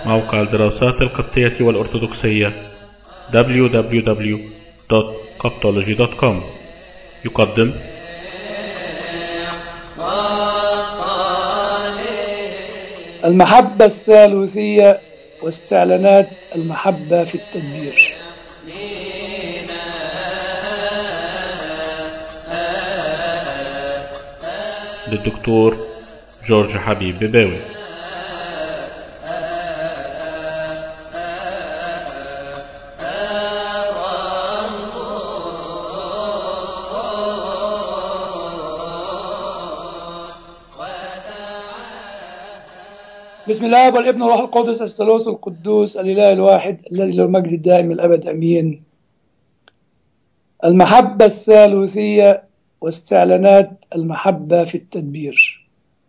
موقع الدراسات القبطية والأرثوذكسية www.coptology.com يقدم المحبة الثالوثية واستعلانات المحبة في التدبير للدكتور جورج حبيب بباوي بسم الله والابن والروح القدس الثالوث القدوس الاله الواحد الذي له المجد الدائم الابد امين المحبة الثالوثية واستعلانات المحبة في التدبير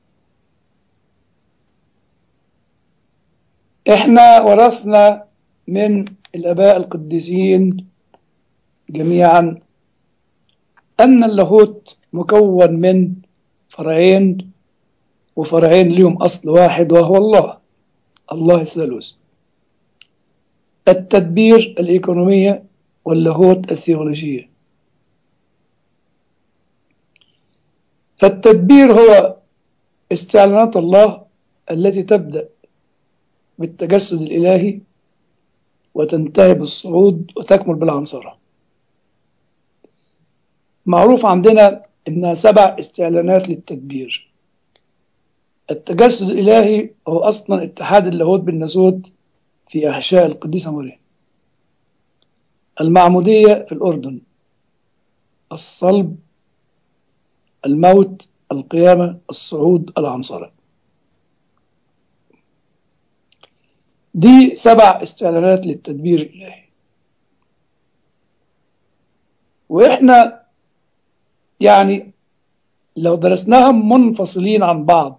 احنا ورثنا من الاباء القديسين جميعا ان اللاهوت مكون من فرعين وفرعين لهم أصل واحد وهو الله الله الثالوث التدبير الإيكونومية واللاهوت الثيولوجية فالتدبير هو استعلانات الله التي تبدأ بالتجسد الإلهي وتنتهي بالصعود وتكمل بالعنصرة معروف عندنا إنها سبع استعلانات للتدبير التجسد الإلهي هو أصلا اتحاد اللاهوت بالناسوت في أحشاء القديسة مريم المعمودية في الأردن الصلب الموت القيامة الصعود العنصرة دي سبع استعلانات للتدبير الإلهي وإحنا يعني لو درسناهم منفصلين عن بعض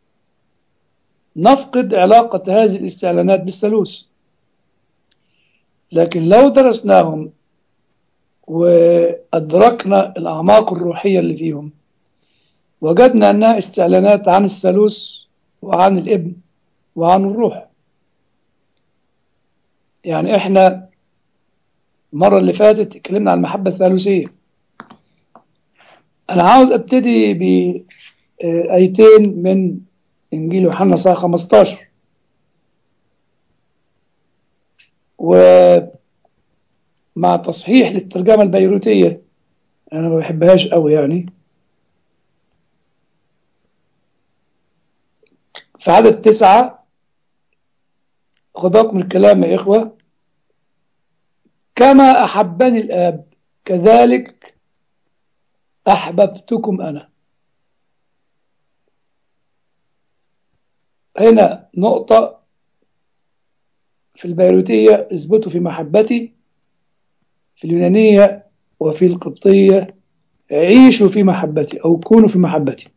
نفقد علاقة هذه الاستعلانات بالثالوث لكن لو درسناهم وأدركنا الأعماق الروحية اللي فيهم وجدنا أنها استعلانات عن الثالوث وعن الابن وعن الروح يعني احنا المرة اللي فاتت اتكلمنا عن المحبة الثالوثية أنا عاوز أبتدي بآيتين من إنجيل يوحنا صح 15 ومع تصحيح للترجمة البيروتية أنا ما بحبهاش قوي يعني في عدد تسعة خد بالكم الكلام يا إخوة كما أحبني الآب كذلك أحببتكم أنا هنا نقطة في البيروتية اثبتوا في محبتي في اليونانية وفي القبطية عيشوا في محبتي أو كونوا في محبتي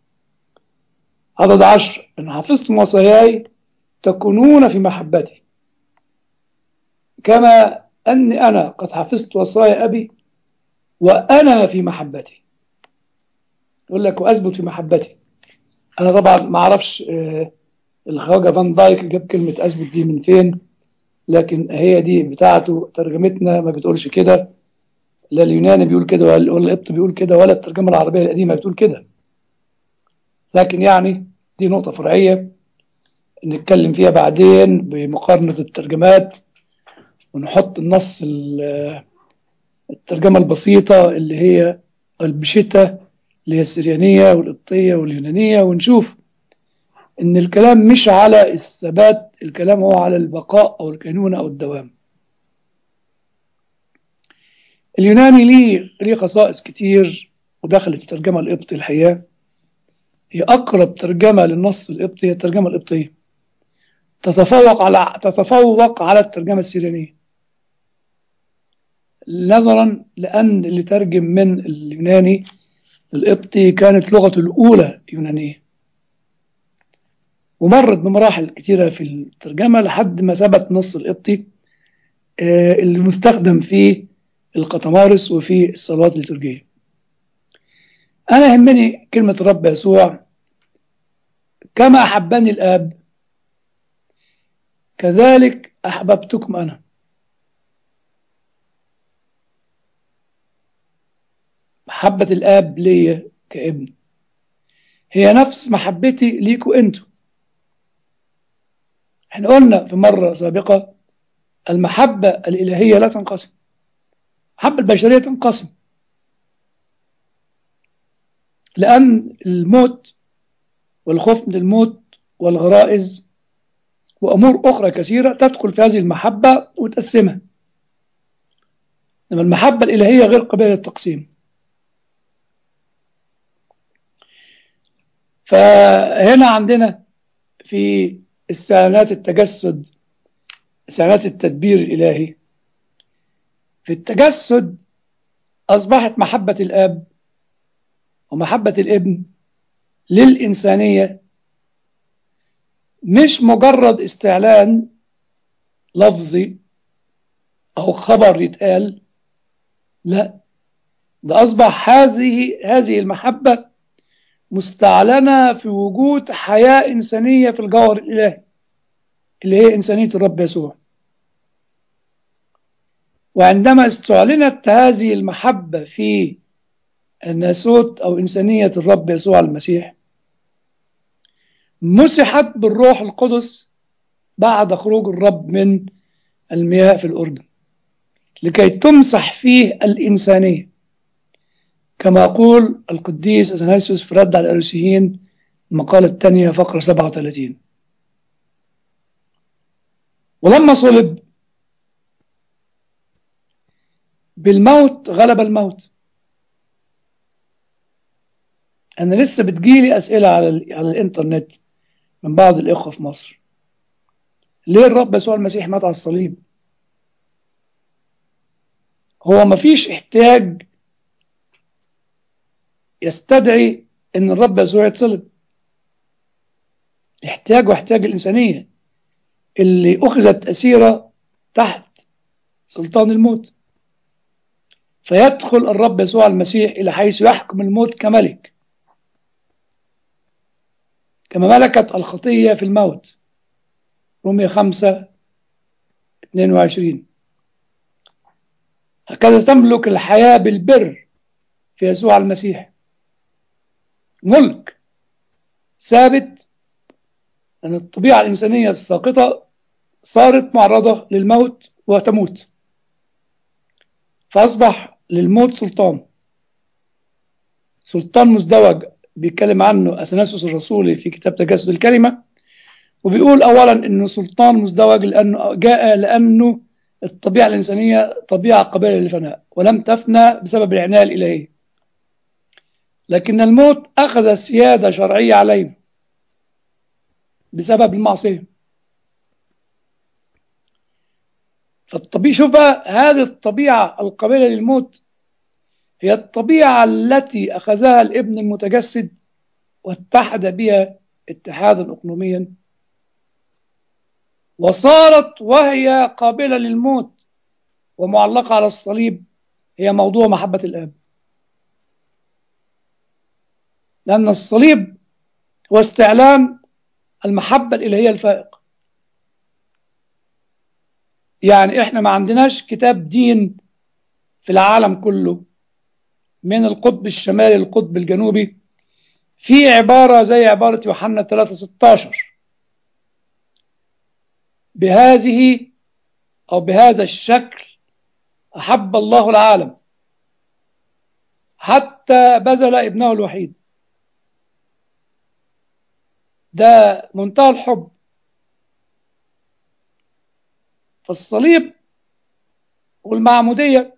عدد عشر إن حفظتم وصاياي تكونون في محبتي كما أني أنا قد حفظت وصايا أبي وأنا في محبتي يقول لك وأثبت في محبتي أنا طبعا ما أعرفش آه الخواجة فان دايك جاب كلمة أثبت دي من فين لكن هي دي بتاعته ترجمتنا ما بتقولش كده لا اليوناني بيقول كده ولا القبط بيقول كده ولا الترجمة العربية القديمة بتقول كده لكن يعني دي نقطة فرعية نتكلم فيها بعدين بمقارنة الترجمات ونحط النص الترجمة البسيطة اللي هي البشتة اللي هي السريانية والقبطية واليونانية ونشوف ان الكلام مش على الثبات الكلام هو على البقاء او الكينونة او الدوام اليوناني ليه ليه خصائص كتير ودخلت الترجمة القبطي الحقيقة هي أقرب ترجمة للنص القبطي هي الترجمة القبطية تتفوق على تتفوق على الترجمة السيريانية نظرا لأن اللي ترجم من اليوناني القبطي كانت لغته الأولى يونانية ومرت بمراحل كتيرة في الترجمة لحد ما ثبت نص القبطي اللي مستخدم في القطمارس وفي الصلوات الليتورجية أنا يهمني كلمة الرب يسوع كما أحبني الآب كذلك أحببتكم أنا محبة الآب ليا كابن هي نفس محبتي ليكوا انتوا احنا قلنا في مرة سابقة المحبة الإلهية لا تنقسم المحبة البشرية تنقسم لأن الموت والخوف من الموت والغرائز وأمور أخرى كثيرة تدخل في هذه المحبة وتقسمها إنما المحبة الإلهية غير قابلة للتقسيم فهنا عندنا في استعلانات التجسد استعلانات التدبير الإلهي في التجسد أصبحت محبة الآب ومحبة الابن للإنسانية مش مجرد استعلان لفظي أو خبر يتقال لا ده أصبح هذه هذه المحبة مستعلنة في وجود حياة إنسانية في الجوهر الإلهي اللي هي إنسانية الرب يسوع وعندما استعلنت هذه المحبة في الناسوت أو إنسانية الرب يسوع المسيح مسحت بالروح القدس بعد خروج الرب من المياه في الأردن لكي تمسح فيه الإنسانية كما يقول القديس أثناسيوس في رد على الأروسيين المقالة الثانية فقرة 37 ولما صلب بالموت غلب الموت أنا لسه بتجيلي أسئلة على, على الإنترنت من بعض الإخوة في مصر ليه الرب يسوع المسيح مات على الصليب هو مفيش احتياج يستدعي ان الرب يسوع يتصلب احتياج واحتياج الإنسانية اللي أخذت أسيرة تحت سلطان الموت فيدخل الرب يسوع المسيح إلى حيث يحكم الموت كملك كما ملكت الخطية في الموت رومية خمسة 22 هكذا تملك الحياة بالبر في يسوع المسيح ملك ثابت أن الطبيعة الإنسانية الساقطة صارت معرضة للموت وتموت فأصبح للموت سلطان سلطان مزدوج بيتكلم عنه أثناسوس الرسولي في كتاب تجسد الكلمة وبيقول أولا أنه سلطان مزدوج لأنه جاء لأنه الطبيعة الإنسانية طبيعة قابلة للفناء ولم تفنى بسبب العناية الإلهية لكن الموت أخذ سيادة شرعية علينا بسبب المعصية فالطبيعة شوف هذه الطبيعة القابلة للموت هي الطبيعة التي أخذها الابن المتجسد واتحد بها اتحادا أقنوميا وصارت وهي قابلة للموت ومعلقة على الصليب هي موضوع محبة الآب لأن الصليب هو استعلان المحبة الإلهية الفائق يعني إحنا ما عندناش كتاب دين في العالم كله من القطب الشمالي للقطب الجنوبي في عبارة زي عبارة يوحنا 3:16 بهذه أو بهذا الشكل أحب الله العالم حتى بذل ابنه الوحيد ده منتهى الحب فالصليب والمعمودية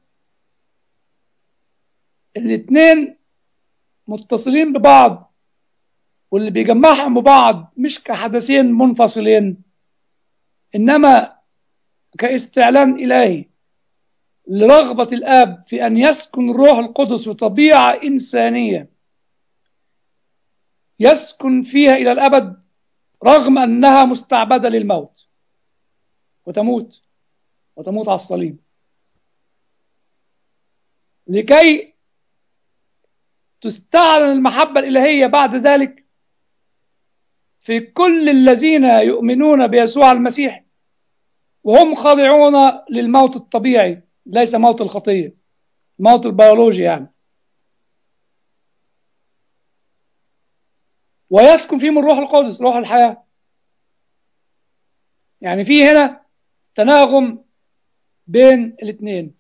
الاثنين متصلين ببعض واللي بيجمعهم ببعض مش كحدثين منفصلين إنما كاستعلان إلهي لرغبة الآب في أن يسكن الروح القدس في طبيعة إنسانية يسكن فيها إلى الأبد رغم أنها مستعبدة للموت وتموت وتموت على الصليب لكي تستعلن المحبة الإلهية بعد ذلك في كل الذين يؤمنون بيسوع المسيح وهم خاضعون للموت الطبيعي ليس موت الخطية الموت البيولوجي يعني ويسكن فيهم الروح القدس روح الحياة يعني في هنا تناغم بين الاثنين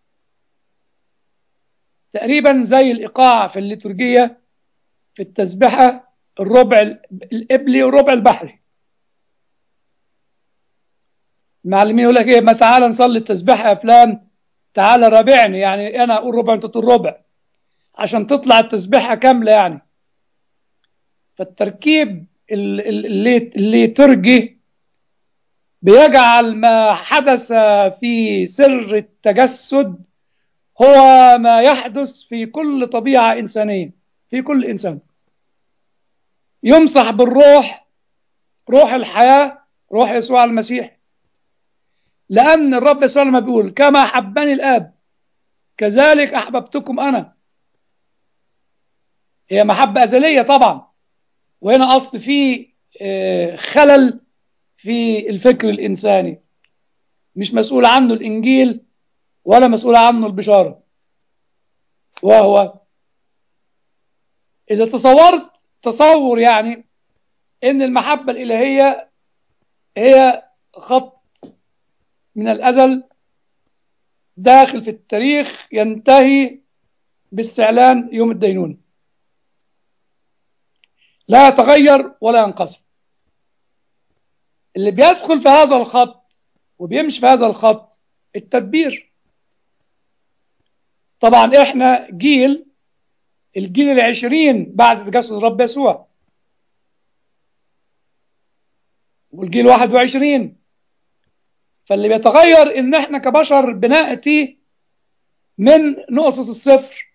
تقريبا زي الإيقاع في الليتورجية في التسبحة الربع الإبلي والربع البحري المعلمين يقول لك ايه ما تعالى نصلي التسبيحه يا فلان تعالى رابعني يعني انا اقول ربع انت تقول ربع عشان تطلع التسبيحه كامله يعني فالتركيب اللي اللي ترجي بيجعل ما حدث في سر التجسد هو ما يحدث في كل طبيعه انسانيه في كل انسان يمسح بالروح روح الحياه روح يسوع المسيح لأن الرب صلى الله عليه وسلم بيقول كما أحبني الآب كذلك أحببتكم أنا هي محبة أزلية طبعا وهنا أصل في خلل في الفكر الإنساني مش مسؤول عنه الإنجيل ولا مسؤول عنه البشارة وهو إذا تصورت تصور يعني إن المحبة الإلهية هي خط من الأزل داخل في التاريخ ينتهي باستعلان يوم الدينون لا يتغير ولا ينقسم اللي بيدخل في هذا الخط وبيمشي في هذا الخط التدبير طبعا احنا جيل الجيل العشرين بعد تجسد الرب يسوع والجيل 21 فاللي بيتغير ان احنا كبشر بناتي من نقطة الصفر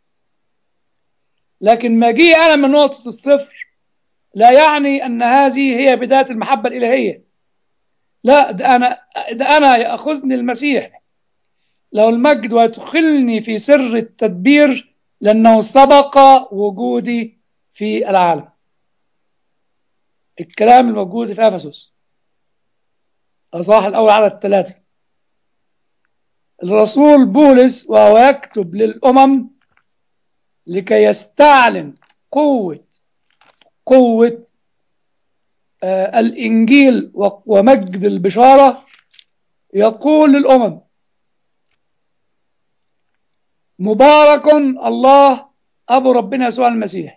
لكن مجيء انا من نقطة الصفر لا يعني ان هذه هي بداية المحبة الالهية لا ده انا ده انا ياخذني المسيح لو المجد ويدخلني في سر التدبير لانه سبق وجودي في العالم الكلام الموجود في افسس اصحاح الاول على الثلاثه الرسول بولس وهو يكتب للامم لكي يستعلن قوه قوه آه الانجيل ومجد البشاره يقول للامم مبارك الله ابو ربنا يسوع المسيح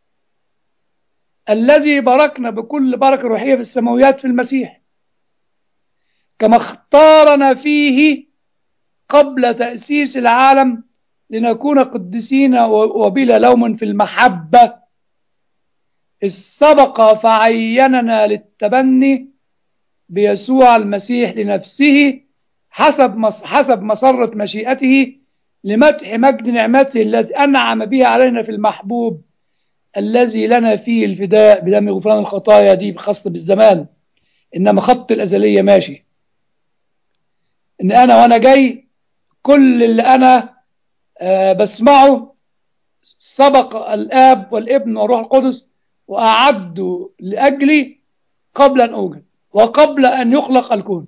الذي باركنا بكل بركه روحيه في السماويات في المسيح كما اختارنا فيه قبل تأسيس العالم لنكون قدسين وبلا لوم في المحبة إذ سبق فعيننا للتبني بيسوع المسيح لنفسه حسب حسب مسرة مشيئته لمدح مجد نعمته التي أنعم بها علينا في المحبوب الذي لنا فيه الفداء بدم غفران الخطايا دي خاصة بالزمان إنما خط الأزلية ماشي ان انا وانا جاي كل اللي انا آه بسمعه سبق الاب والابن والروح القدس واعدوا لاجلي قبل ان اوجد وقبل ان يخلق الكون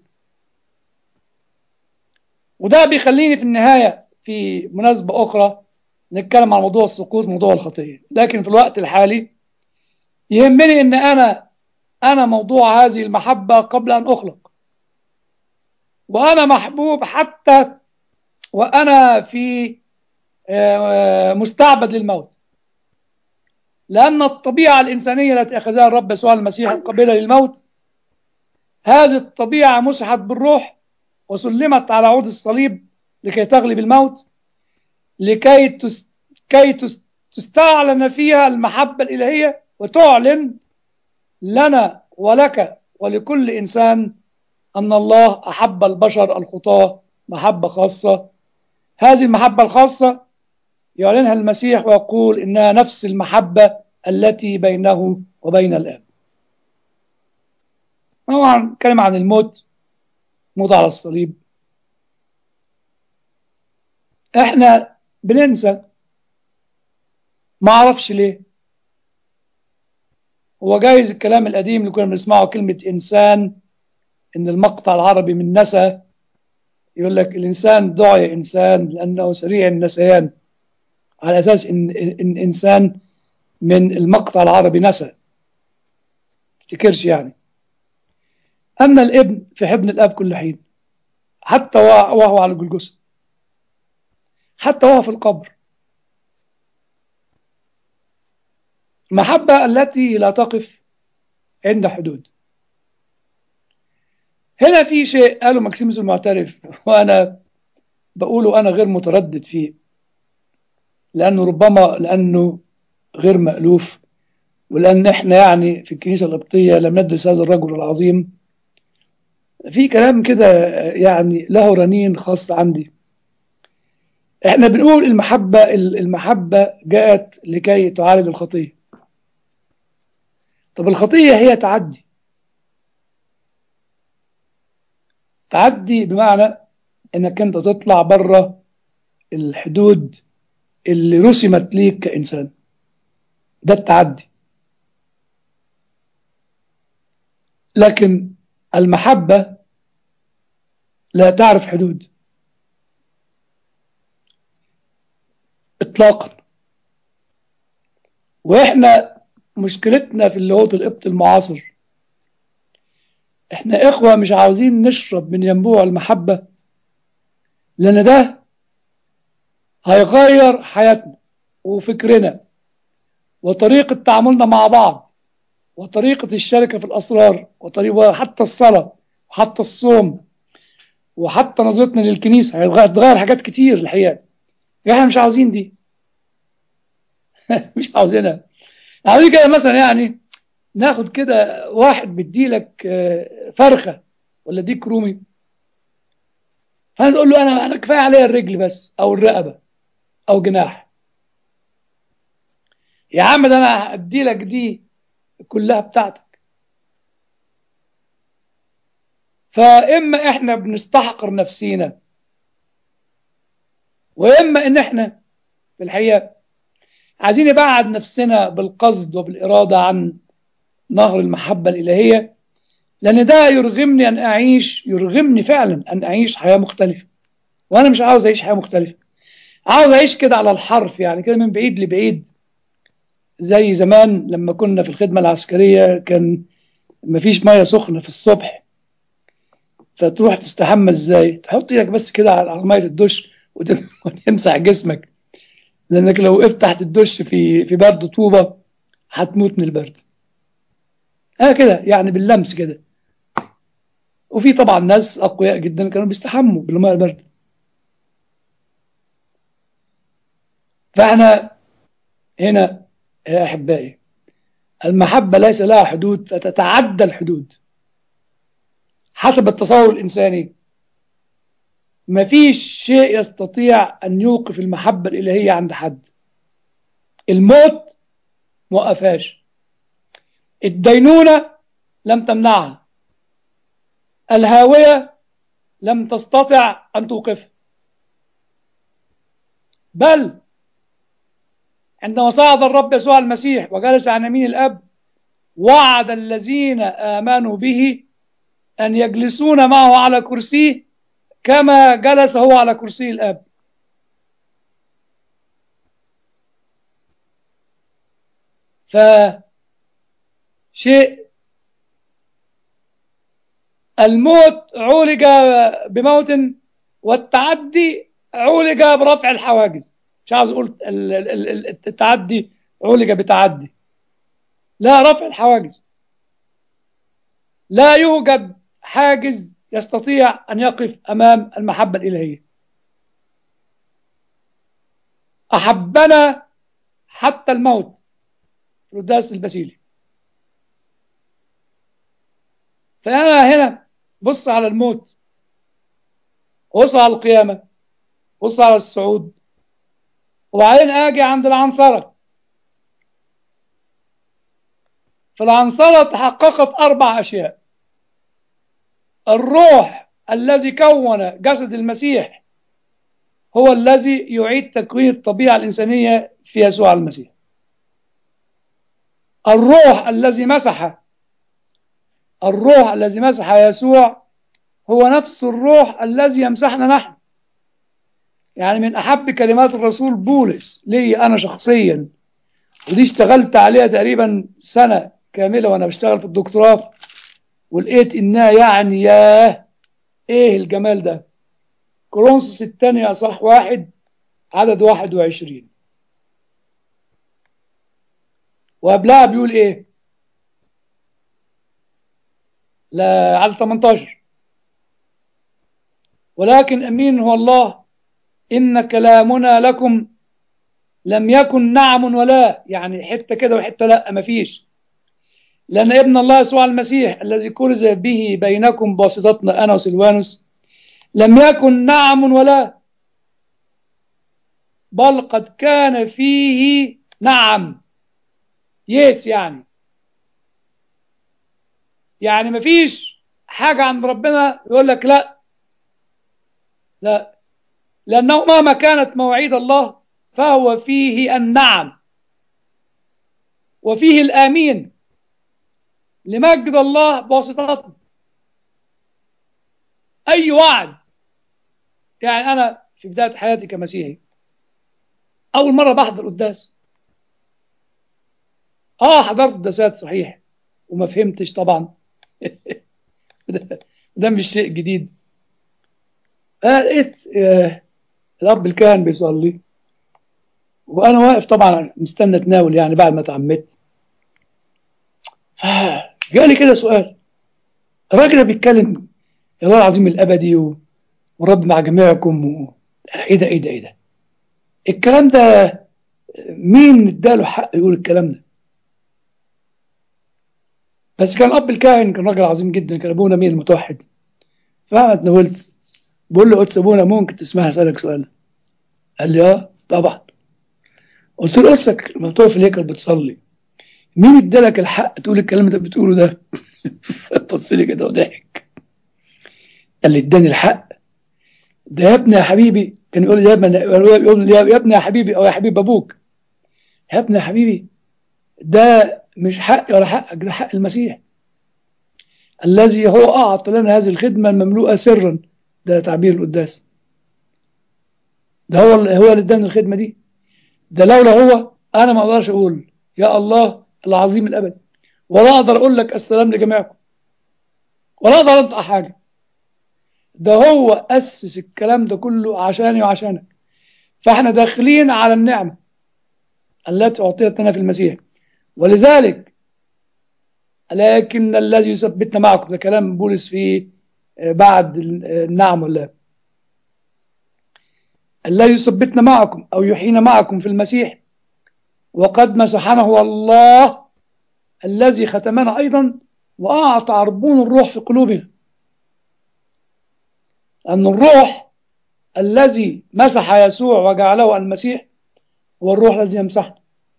وده بيخليني في النهايه في مناسبه اخرى نتكلم عن موضوع السقوط موضوع الخطيه لكن في الوقت الحالي يهمني ان انا انا موضوع هذه المحبه قبل ان اخلق وأنا محبوب حتى وأنا في مستعبد للموت لأن الطبيعة الإنسانية التي أخذها الرب يسوع المسيح القابلة للموت هذه الطبيعة مسحت بالروح وسلمت على عود الصليب لكي تغلب الموت لكي تس... كي تس... تستعلن فيها المحبة الإلهية وتعلن لنا ولك ولكل إنسان أن الله أحب البشر الخطاة محبة خاصة هذه المحبة الخاصة يعلنها المسيح ويقول إنها نفس المحبة التي بينه وبين الآب طبعا كلمة عن الموت موت على الصليب احنا بننسى ما اعرفش ليه هو جايز الكلام القديم اللي كنا بنسمعه كلمة إنسان ان المقطع العربي من نسى يقول لك الانسان دعي انسان لانه سريع النسيان على اساس ان ان انسان من المقطع العربي نسى تفتكرش يعني اما الابن في حضن الاب كل حين حتى وهو على الجلجسه حتى وهو في القبر المحبة التي لا تقف عند حدود هنا في شيء قاله ماكسيموس المعترف وأنا بقوله أنا غير متردد فيه لأنه ربما لأنه غير مألوف ولأن إحنا يعني في الكنيسة القبطية لم ندرس هذا الرجل العظيم في كلام كده يعني له رنين خاص عندي احنا بنقول المحبة المحبة جاءت لكي تعالج الخطية طب الخطية هي تعدي تعدي بمعنى انك انت تطلع بره الحدود اللي رسمت ليك كإنسان ده التعدي لكن المحبة لا تعرف حدود اطلاقا واحنا مشكلتنا في اللاهوت القبط المعاصر احنا اخوة مش عاوزين نشرب من ينبوع المحبة لان ده هيغير حياتنا وفكرنا وطريقة تعاملنا مع بعض وطريقة الشركة في الأسرار وطريقة حتى الصلاة وحتى الصوم وحتى نظرتنا للكنيسة هيتغير حاجات كتير الحقيقة احنا مش عاوزين دي مش عاوزينها عاوزين كده مثلا يعني ناخد كده واحد بيديلك فرخة ولا ديك رومي فنقول له انا انا كفايه عليا الرجل بس او الرقبه او جناح يا عم ده انا هدي لك دي كلها بتاعتك فاما احنا بنستحقر نفسينا واما ان احنا في الحقيقه عايزين نبعد نفسنا بالقصد وبالاراده عن نهر المحبه الالهيه لان ده يرغمني ان اعيش يرغمني فعلا ان اعيش حياه مختلفه وانا مش عاوز اعيش حياه مختلفه عاوز اعيش كده على الحرف يعني كده من بعيد لبعيد زي زمان لما كنا في الخدمه العسكريه كان مفيش ميه سخنه في الصبح فتروح تستحمى ازاي تحط ايدك بس كده على ميه الدش وتمسح جسمك لانك لو وقفت تحت الدش في في برد طوبه هتموت من البرد اه كده يعني باللمس كده وفي طبعا ناس اقوياء جدا كانوا بيستحموا بالماء البارده فاحنا هنا يا احبائي المحبه ليس لها حدود فتتعدى الحدود حسب التصور الانساني مفيش شيء يستطيع ان يوقف المحبه الالهيه عند حد الموت موقفاش الدينونه لم تمنعها الهاويه لم تستطع ان توقفها بل عندما صعد الرب يسوع المسيح وجلس عن يمين الاب وعد الذين امنوا به ان يجلسون معه على كرسيه كما جلس هو على كرسي الاب فشيء الموت عولج بموت والتعدي عولج برفع الحواجز مش عاوز اقول التعدي عولج بتعدي لا رفع الحواجز لا يوجد حاجز يستطيع أن يقف أمام المحبة الإلهية أحبنا حتى الموت رداس البسيلي فأنا هنا بص على الموت بص على القيامة بص على الصعود وبعدين أجي عند العنصرة في العنصرة تحققت أربع أشياء الروح الذي كون جسد المسيح هو الذي يعيد تكوين الطبيعة الإنسانية في يسوع المسيح الروح الذي مسح الروح الذي مسح يسوع هو نفس الروح الذي يمسحنا نحن يعني من أحب كلمات الرسول بولس لي أنا شخصيا ودي اشتغلت عليها تقريبا سنة كاملة وأنا بشتغل في الدكتوراه ولقيت إنها يعني ياه إيه الجمال ده كورنثوس الثانية صح واحد عدد واحد وعشرين وقبلها بيقول إيه لا على 18 ولكن أمين هو الله إن كلامنا لكم لم يكن نعم ولا يعني حتة كده وحتة لا مفيش لأن ابن الله يسوع المسيح الذي كرز به بينكم بواسطتنا أنا وسلوانوس لم يكن نعم ولا بل قد كان فيه نعم يس يعني يعني مفيش حاجة عند ربنا يقول لك لا لا لأنه مهما كانت مواعيد الله فهو فيه النعم وفيه الآمين لمجد الله بواسطتنا أي وعد يعني أنا في بداية حياتي كمسيحي أول مرة بحضر قداس آه حضرت قداسات صحيح وما فهمتش طبعا ده, ده مش شيء جديد آه لقيت آه الأب الكاهن بيصلي وأنا واقف طبعا مستنى أتناول يعني بعد ما اتعمدت جالي كده سؤال الراجل ده بيتكلم يا الله العظيم الأبدي و... ورب مع جميعكم و... إيه ده إيه ده إيه ده الكلام ده مين اداله حق يقول الكلام ده بس كان الأب الكاهن كان راجل عظيم جدا كان أبونا مين المتوحد فأنا اتناولت بقول له قدس أبونا ممكن تسمح أسألك سؤال قال لي اه طبعا قلت له قدسك لما تقف في الهيكل بتصلي مين ادالك الحق تقول الكلام اللي انت بتقوله ده بص لي كده وضحك قال لي اداني الحق ده يا ابني يا حبيبي كان يقول لي يا ابني يقول لي يا ابني يا حبيبي او يا حبيب ابوك يا ابني يا حبيبي ده مش حقي ولا حقك ده حق المسيح الذي هو اعطى لنا هذه الخدمه المملوءه سرا ده تعبير القداس ده هو هو اللي اداني الخدمه دي ده لولا هو انا ما اقدرش اقول يا الله العظيم الابد ولا اقدر اقول لك السلام لجميعكم ولا اقدر انطق حاجه ده هو اسس الكلام ده كله عشاني وعشانك فاحنا داخلين على النعمه التي اعطيت لنا في المسيح ولذلك لكن الذي يثبتنا معكم ده كلام بولس في بعد النعم ولا الذي يثبتنا معكم او يحيينا معكم في المسيح وقد مسحنا هو الله الذي ختمنا أيضا وأعطى عربون الروح في قلوبنا أن الروح الذي مسح يسوع وجعله المسيح هو الروح الذي يمسحنا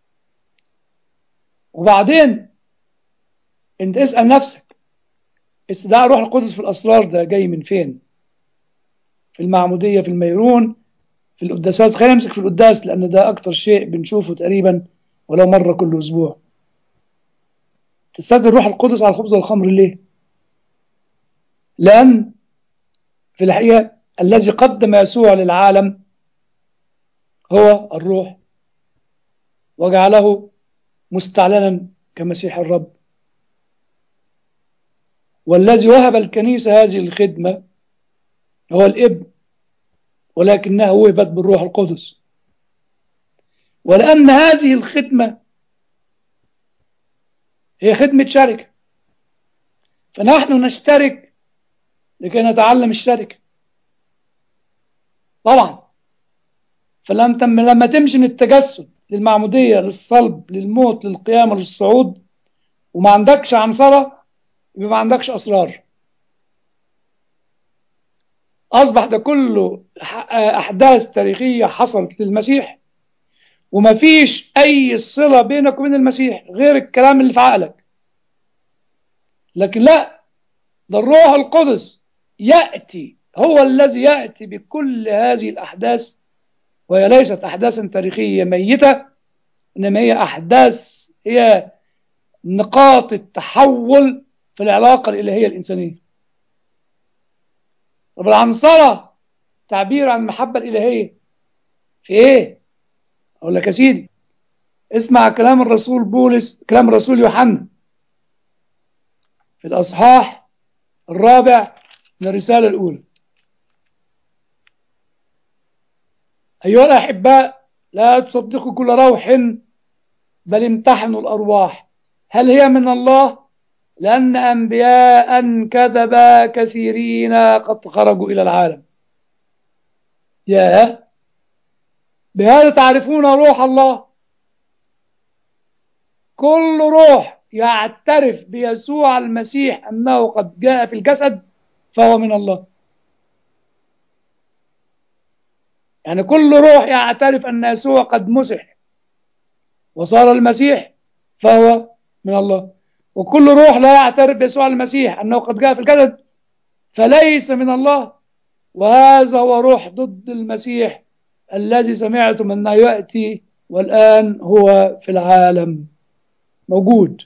وبعدين انت اسأل نفسك استدعاء روح القدس في الأسرار ده جاي من فين في المعمودية في الميرون في القداسات خلينا نمسك في القداس لأن ده أكتر شيء بنشوفه تقريبا ولو مرة كل أسبوع تستخدم روح القدس على الخبز والخمر ليه؟ لأن في الحقيقة الذي قدم يسوع للعالم هو الروح وجعله مستعلنا كمسيح الرب والذي وهب الكنيسة هذه الخدمة هو الابن ولكنها وهبت بالروح القدس ولأن هذه الخدمة هي خدمة شركة فنحن نشترك لكي نتعلم الشركة طبعا فلما لما تمشي من التجسد للمعمودية للصلب للموت للقيامة للصعود وما عندكش عنصرة يبقى ما عندكش أسرار أصبح ده كله أحداث تاريخية حصلت للمسيح وما فيش أي صلة بينك وبين المسيح غير الكلام اللي في عقلك لكن لا ده الروح القدس يأتي هو الذي يأتي بكل هذه الأحداث وهي ليست أحداثا تاريخية ميتة إنما هي أحداث هي نقاط التحول في العلاقة الإلهية الإنسانية طب العنصرة تعبير عن المحبة الإلهية في إيه؟ أقول لك يا سيدي اسمع كلام الرسول بولس كلام الرسول يوحنا في الأصحاح الرابع من الرسالة الأولى أيها الأحباء لا تصدقوا كل روح بل امتحنوا الأرواح هل هي من الله لأن أنبياء كذبا كثيرين قد خرجوا إلى العالم يا بهذا تعرفون روح الله كل روح يعترف بيسوع المسيح أنه قد جاء في الجسد فهو من الله يعني كل روح يعترف أن يسوع قد مسح وصار المسيح فهو من الله وكل روح لا يعترف بيسوع المسيح أنه قد جاء في الجسد فليس من الله وهذا هو روح ضد المسيح الذي سمعتم أنه يأتي والآن هو في العالم موجود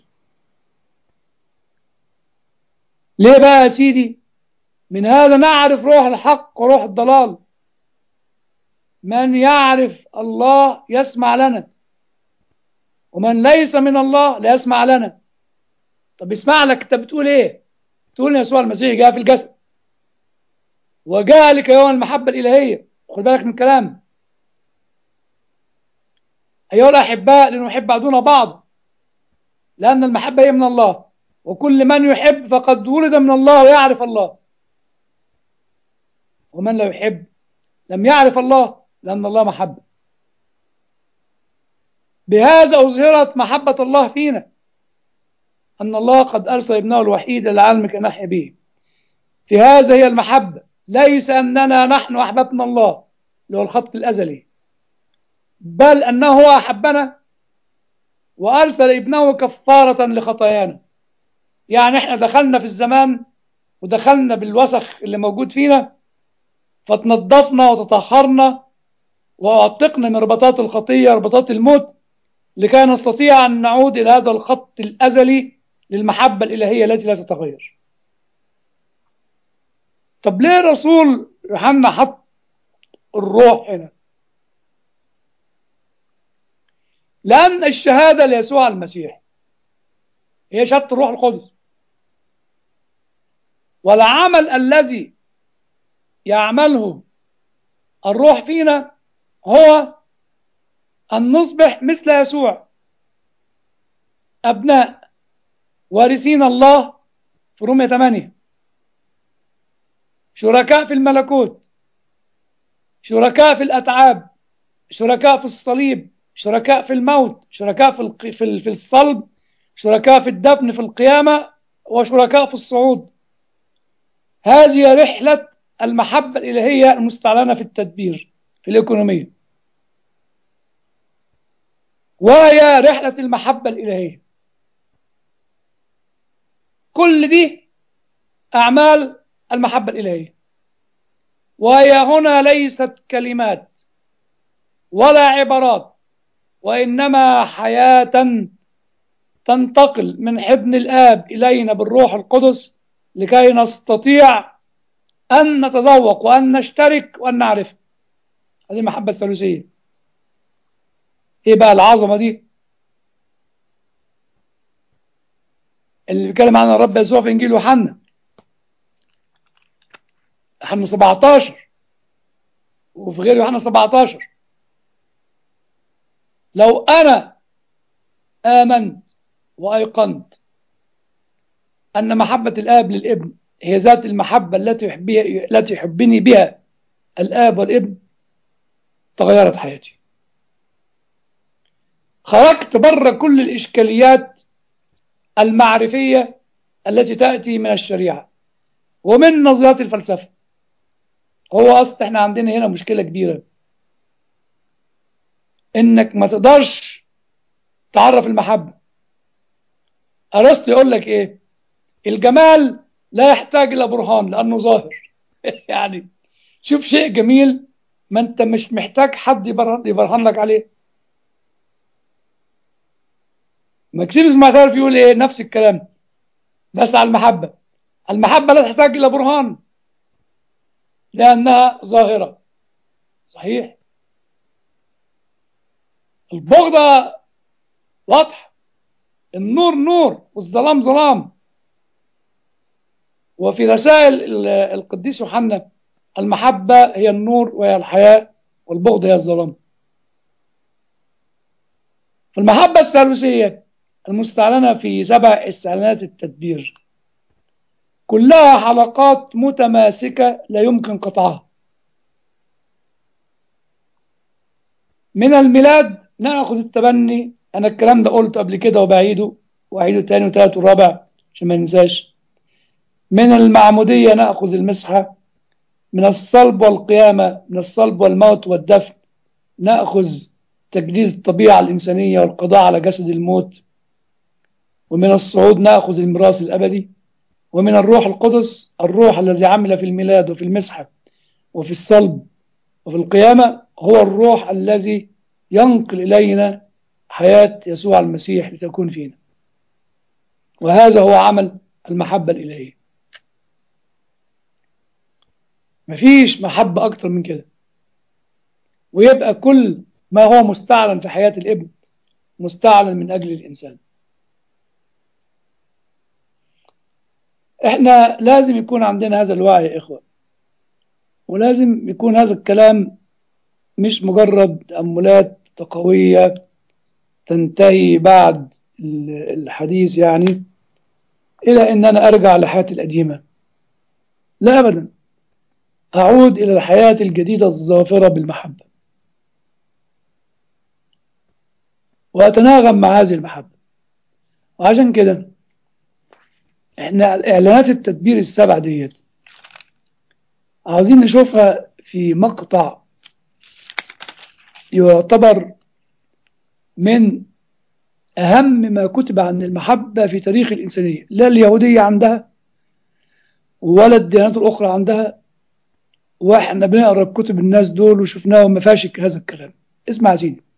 ليه بقى يا سيدي من هذا نعرف روح الحق وروح الضلال من يعرف الله يسمع لنا ومن ليس من الله لا يسمع لنا طب اسمع لك انت بتقول ايه تقول يسوع المسيح جاء في الجسد وجاء لك يوم المحبة الإلهية خد بالك من الكلام أيها الأحباء لنحب بعضنا بعض لأن المحبة هي من الله وكل من يحب فقد ولد من الله ويعرف الله ومن لا يحب لم يعرف الله لأن الله محبة بهذا أظهرت محبة الله فينا أن الله قد أرسل ابنه الوحيد للعالم كي نحيا به في هذا هي المحبة ليس أننا نحن أحببنا الله اللي هو الخط الأزلي بل أنه هو أحبنا وأرسل ابنه كفارة لخطايانا يعني احنا دخلنا في الزمان ودخلنا بالوسخ اللي موجود فينا فتنظفنا وتطهرنا وأعتقنا من ربطات الخطية ربطات الموت لكي نستطيع أن نعود إلى هذا الخط الأزلي للمحبة الإلهية التي لا تتغير طب ليه الرسول يوحنا حط الروح هنا لأن الشهادة ليسوع المسيح هي شهادة الروح القدس والعمل الذي يعمله الروح فينا هو أن نصبح مثل يسوع أبناء وارثين الله في رومية 8 شركاء في الملكوت شركاء في الأتعاب شركاء في الصليب شركاء في الموت شركاء في الق... في في الصلب شركاء في الدفن في القيامة وشركاء في الصعود هذه رحلة المحبة الإلهية المستعلنة في التدبير في الإيكونومية وهي رحلة المحبة الإلهية كل دي أعمال المحبة الإلهية وهي هنا ليست كلمات ولا عبارات وإنما حياة تنتقل من حضن الآب إلينا بالروح القدس لكي نستطيع أن نتذوق وأن نشترك وأن نعرف هذه المحبة الثالوثية إيه بقى العظمة دي اللي بيتكلم عنها الرب يسوع في إنجيل يوحنا يوحنا 17 وفي غير يوحنا 17 لو أنا آمنت وأيقنت أن محبة الآب للابن هي ذات المحبة التي يحبي التي يحبني بها الآب والابن تغيرت حياتي خرجت بره كل الإشكاليات المعرفية التي تأتي من الشريعة ومن نظريات الفلسفة هو أصلا احنا عندنا هنا مشكلة كبيرة انك ما تقدرش تعرف المحبة أرسطو يقول لك ايه الجمال لا يحتاج إلى برهان لأنه ظاهر يعني شوف شيء جميل ما انت مش محتاج حد يبرهن, يبرهن لك عليه ماكسيموس معترف يقول ايه نفس الكلام بس على المحبة المحبة لا تحتاج إلى برهان لأنها ظاهرة صحيح البغضة واضحة النور نور والظلام ظلام وفي رسائل القديس يوحنا المحبة هي النور وهي الحياة والبغض هي الظلام فالمحبة الثالوثية المستعلنة في سبع استعلانات التدبير كلها حلقات متماسكة لا يمكن قطعها من الميلاد نأخذ التبني أنا الكلام ده قلته قبل كده وبعيده وأعيده تاني وتالت ورابع عشان ما ننساش من المعمودية نأخذ المسحة من الصلب والقيامة من الصلب والموت والدفن نأخذ تجديد الطبيعة الإنسانية والقضاء على جسد الموت ومن الصعود نأخذ الميراث الأبدي ومن الروح القدس الروح الذي عمل في الميلاد وفي المسحة وفي الصلب وفي القيامة هو الروح الذي ينقل إلينا حياة يسوع المسيح لتكون فينا وهذا هو عمل المحبة الإلهية مفيش محبة أكتر من كده ويبقى كل ما هو مستعلن في حياة الابن مستعلن من أجل الإنسان احنا لازم يكون عندنا هذا الوعي يا إخوة ولازم يكون هذا الكلام مش مجرد تأملات تقوية تنتهي بعد الحديث يعني إلى أن أنا أرجع لحياتي القديمة لا أبدا أعود إلى الحياة الجديدة الظافرة بالمحبة وأتناغم مع هذه المحبة وعشان كده احنا اعلانات التدبير السبع ديت عاوزين نشوفها في مقطع يعتبر من أهم ما كتب عن المحبة في تاريخ الإنسانية لا اليهودية عندها ولا الديانات الأخرى عندها واحنا بنقرا كتب الناس دول وشفناهم ما فيهاش هذا الكلام اسمع يا سيدي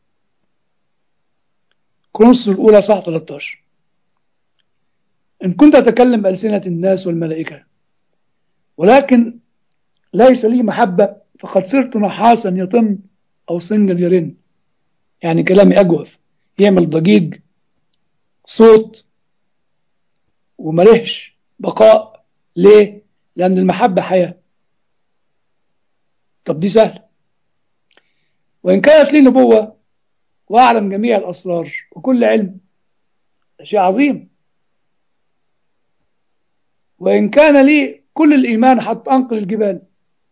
كورنثوس الأولى صح 13 إن كنت أتكلم بألسنة الناس والملائكة ولكن ليس لي محبة فقد صرت نحاسا يطن أو سنجا يرن يعني كلامي أجوف يعمل ضجيج صوت وملهش بقاء ليه؟ لأن المحبة حياة طب دي سهلة وإن كانت لي نبوة وأعلم جميع الأسرار وكل علم شيء عظيم وإن كان لي كل الإيمان حتى أنقل الجبال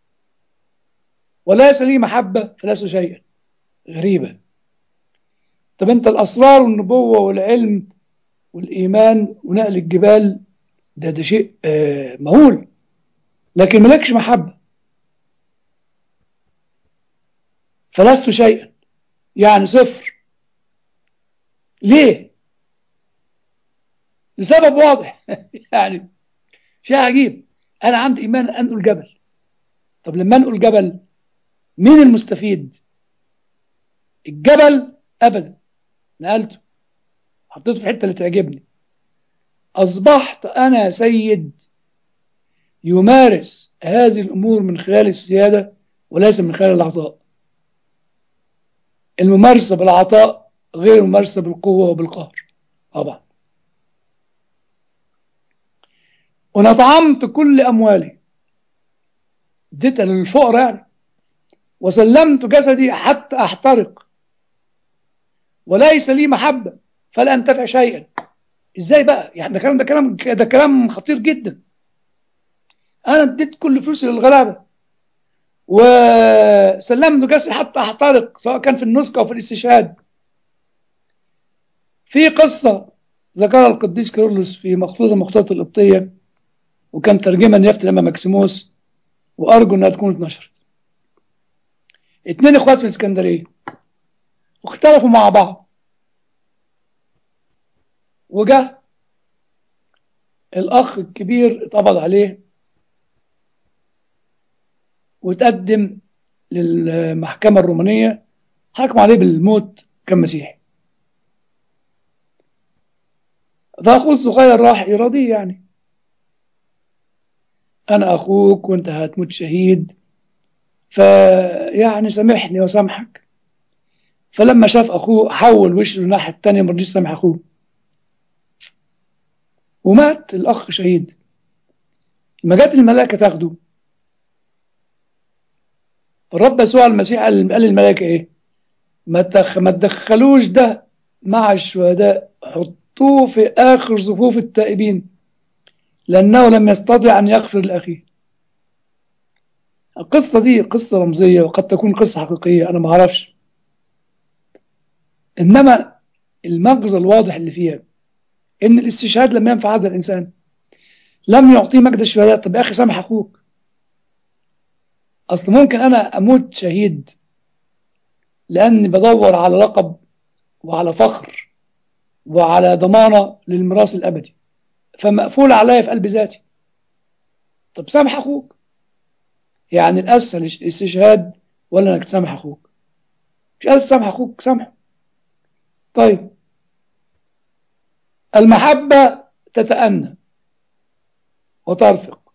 وليس لي محبة فليس شيئا غريبة طب أنت الأسرار والنبوة والعلم والإيمان ونقل الجبال ده ده شيء آه مهول لكن ملكش محبة فلست شيئا يعني صفر ليه لسبب واضح يعني شيء عجيب انا عندي ايمان انقل جبل طب لما انقل جبل مين المستفيد الجبل ابدا نقلته حطيته في الحته اللي تعجبني اصبحت انا سيد يمارس هذه الامور من خلال السياده وليس من خلال العطاء الممارسه بالعطاء غير الممارسه بالقوه وبالقهر طبعا ونطعمت كل أموالي اديتها للفقراء يعني وسلمت جسدي حتى أحترق وليس لي محبة فلا أنتفع شيئا إزاي بقى يعني ده كلام ده كلام ده كلام خطير جدا أنا اديت كل فلوسي للغلابة وسلمت جسدي حتى أحترق سواء كان في النسك أو في الاستشهاد في قصة ذكرها القديس كيرلس في مخطوطة مخطوطة القبطية وكان ترجمة نيافة الأمام ماكسيموس وأرجو إنها تكون اتنشرت. اتنين إخوات في الإسكندرية واختلفوا مع بعض وجه الأخ الكبير اتقبض عليه وتقدم للمحكمة الرومانية حكموا عليه بالموت كمسيحي فأخوه الصغير راح يراضيه يعني أنا أخوك وأنت هتموت شهيد فيعني سامحني وسامحك فلما شاف أخوه حول وشه الناحية التانية ما رضيش يسامح أخوه ومات الأخ شهيد لما جت الملائكة تاخده الرب يسوع المسيح قال قال للملائكة إيه؟ ما تخ... ما تدخلوش ده مع الشهداء حطوه في آخر صفوف التائبين لأنه لم يستطع أن يغفر لأخيه القصة دي قصة رمزية وقد تكون قصة حقيقية أنا ما أعرفش إنما المغزى الواضح اللي فيها إن الاستشهاد لم ينفع هذا الإنسان لم يعطيه مجد الشهداء طب يا أخي سامح أخوك أصل ممكن أنا أموت شهيد لأني بدور على لقب وعلى فخر وعلى ضمانة للميراث الأبدي فمقفول عليا في قلب ذاتي طب سامح أخوك يعني الأسهل الاستشهاد ولا إنك تسامح أخوك مش قادر تسامح أخوك سامحه طيب المحبة تتأنى وترفق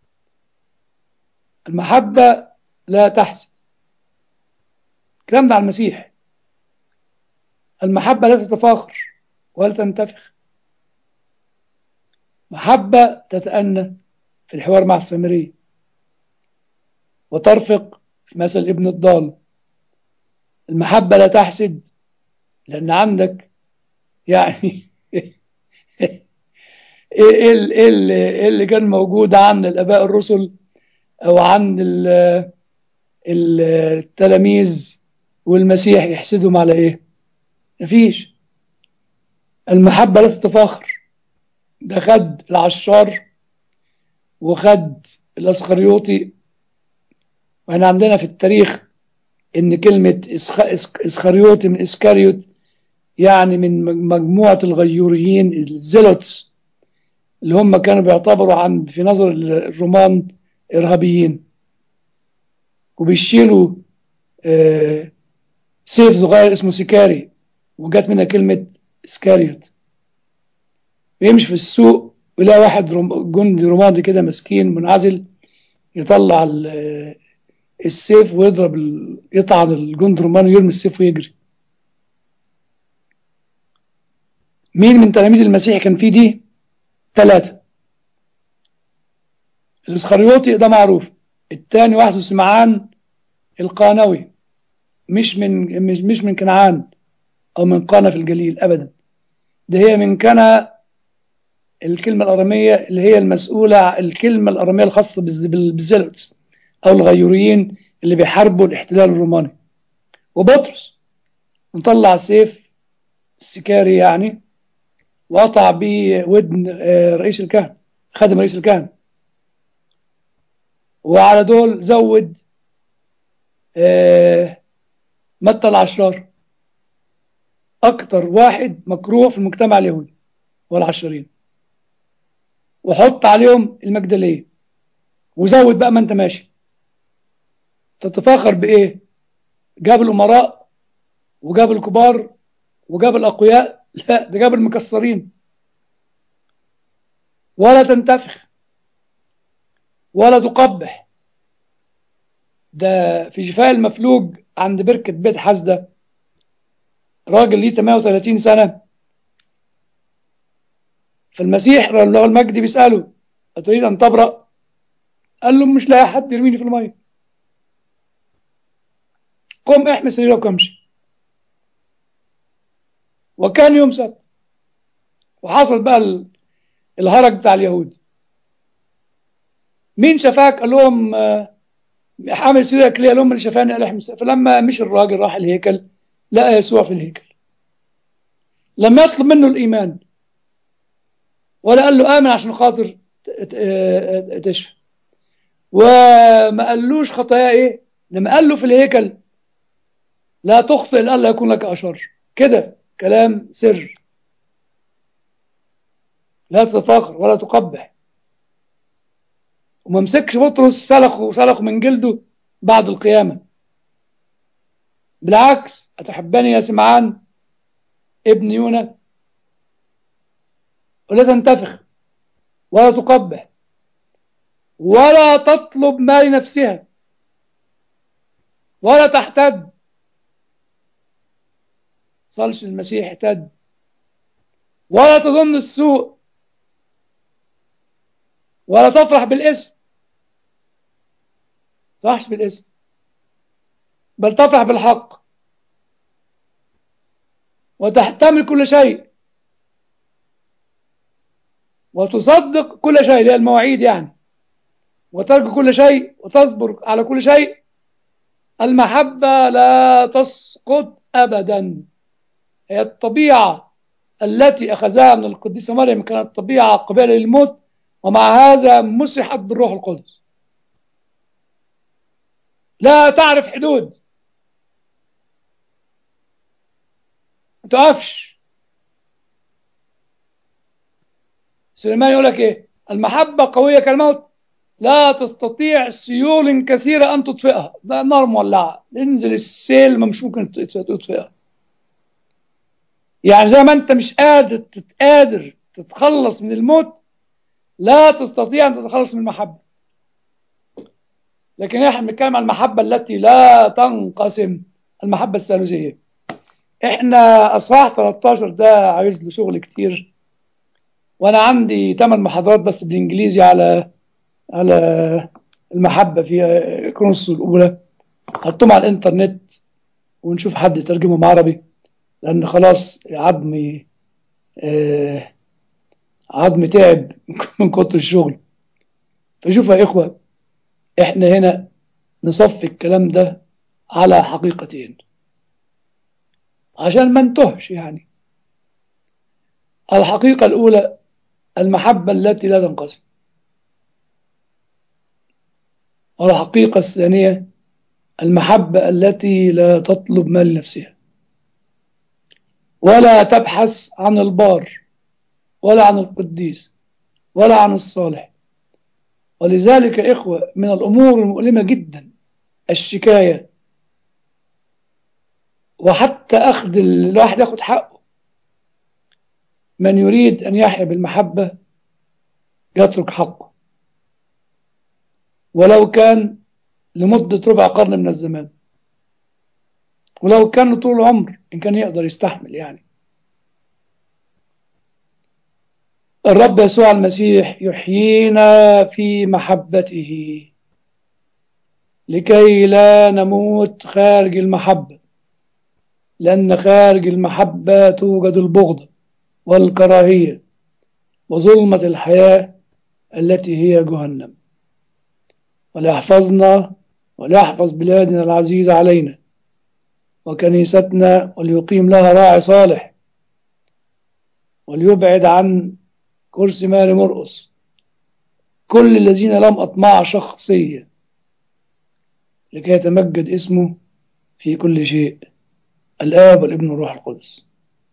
المحبة لا تحسد الكلام ده على المسيح المحبة لا تتفاخر ولا تنتفخ محبة تتأنى في الحوار مع السامرية وترفق في مثل ابن الضال المحبة لا تحسد لأن عندك يعني ايه اللي, اللي كان موجود عند الاباء الرسل او عند التلاميذ والمسيح يحسدهم على ايه مفيش المحبة لا تتفاخر ده خد العشار وخد الاسخريوطي واحنا عندنا في التاريخ ان كلمة اسخريوطي من اسكاريوت يعني من مجموعة الغيوريين الزيلوتس اللي هم كانوا بيعتبروا عند في نظر الرومان إرهابيين وبيشيلوا آه سيف صغير اسمه سيكاري وجات منها كلمة سكاريوت بيمشي في السوق ويلاقي واحد روم جندي روماني كده مسكين منعزل يطلع السيف ويضرب يطعن الجندي الروماني ويرمي السيف ويجري مين من تلاميذ المسيح كان فيه دي ثلاثة الاسخريوطي ده معروف الثاني واحد سمعان القانوي مش من مش مش من كنعان او من قانا في الجليل ابدا ده هي من كنا الكلمة الأرامية اللي هي المسؤولة الكلمة الأرامية الخاصة بالزلتس أو الغيوريين اللي بيحاربوا الاحتلال الروماني وبطرس مطلع سيف السكاري يعني وقطع بيه ودن رئيس الكهنة خادم رئيس الكهنة وعلى دول زود متى العشرار أكتر واحد مكروه في المجتمع اليهودي والعشرين وحط عليهم المجدلية وزود بقى ما انت ماشي تتفاخر بإيه جاب الأمراء وجاب الكبار وجاب الأقوياء لا ده جاب المكسرين ولا تنتفخ ولا تقبح ده في شفاء المفلوج عند بركة بيت حسدة راجل ليه 38 سنة فالمسيح له المجد بيسأله أتريد أن تبرأ قال له مش لاقي حد يرميني في المية قم احمي سريرك وامشي وكان يوم سبت وحصل بقى الهرج بتاع اليهود مين شفاك قال لهم حامل سريرك ليه قال لهم اللي شفاني قال احمي فلما مش الراجل راح الهيكل لقى يسوع في الهيكل لما يطلب منه الإيمان ولا قال له آمن عشان خاطر تشفى وما قالوش خطايا ايه لما قال له في الهيكل لا تخطئ لألا يكون لك أشر كده كلام سر لا تتفاخر ولا تقبح وما مسكش بطرس سلخه سلخه من جلده بعد القيامة بالعكس أتحبني يا سمعان ابن يونا ولا تنتفخ ولا تقبح ولا تطلب ما لنفسها ولا تحتد صلش المسيح احتد ولا تظن السوء ولا تفرح بالاسم تفرحش بالاسم بل تفرح بالحق وتحتمل كل شيء وتصدق كل شيء اللي هي المواعيد يعني وترك كل شيء وتصبر على كل شيء المحبة لا تسقط أبدا هي الطبيعة التي أخذها من القديسة مريم كانت طبيعة قبيلة للموت ومع هذا مسحت بالروح القدس لا تعرف حدود ما تقفش سليمان يقول لك ايه المحبة قوية كالموت لا تستطيع سيول كثيرة أن تطفئها ده نار مولعة انزل السيل ما مش ممكن تطفئها يعني زي ما أنت مش قادر قادر تتخلص من الموت لا تستطيع أن تتخلص من المحبة لكن احنا بنتكلم عن المحبة التي لا تنقسم المحبة الثالوثية احنا اصحاح 13 ده عايز له شغل كتير وانا عندي 8 محاضرات بس بالانجليزي على على المحبة في كرونس الأولى حطهم على الإنترنت ونشوف حد يترجمهم عربي لأن خلاص عظمي آه عظمي تعب من كتر الشغل فشوفوا يا إخوة إحنا هنا نصفي الكلام ده على حقيقتين عشان ما نتهش يعني الحقيقة الأولى المحبة التي لا تنقسم والحقيقة الثانية المحبة التي لا تطلب ما لنفسها ولا تبحث عن البار ولا عن القديس ولا عن الصالح ولذلك إخوة من الأمور المؤلمة جدا الشكاية وحتى أخذ الواحد ياخد حقه من يريد أن يحيا بالمحبة يترك حقه ولو كان لمدة ربع قرن من الزمان ولو كان طول العمر إن كان يقدر يستحمل يعني الرب يسوع المسيح يحيينا في محبته لكي لا نموت خارج المحبة لأن خارج المحبة توجد البغض والكراهية وظلمة الحياة التي هي جهنم وليحفظنا وليحفظ بلادنا العزيزة علينا وكنيستنا وليقيم لها راعي صالح وليبعد عن كرسي ماري مرقص كل الذين لم أطمع شخصية لكي يتمجد اسمه في كل شيء الآب والابن والروح القدس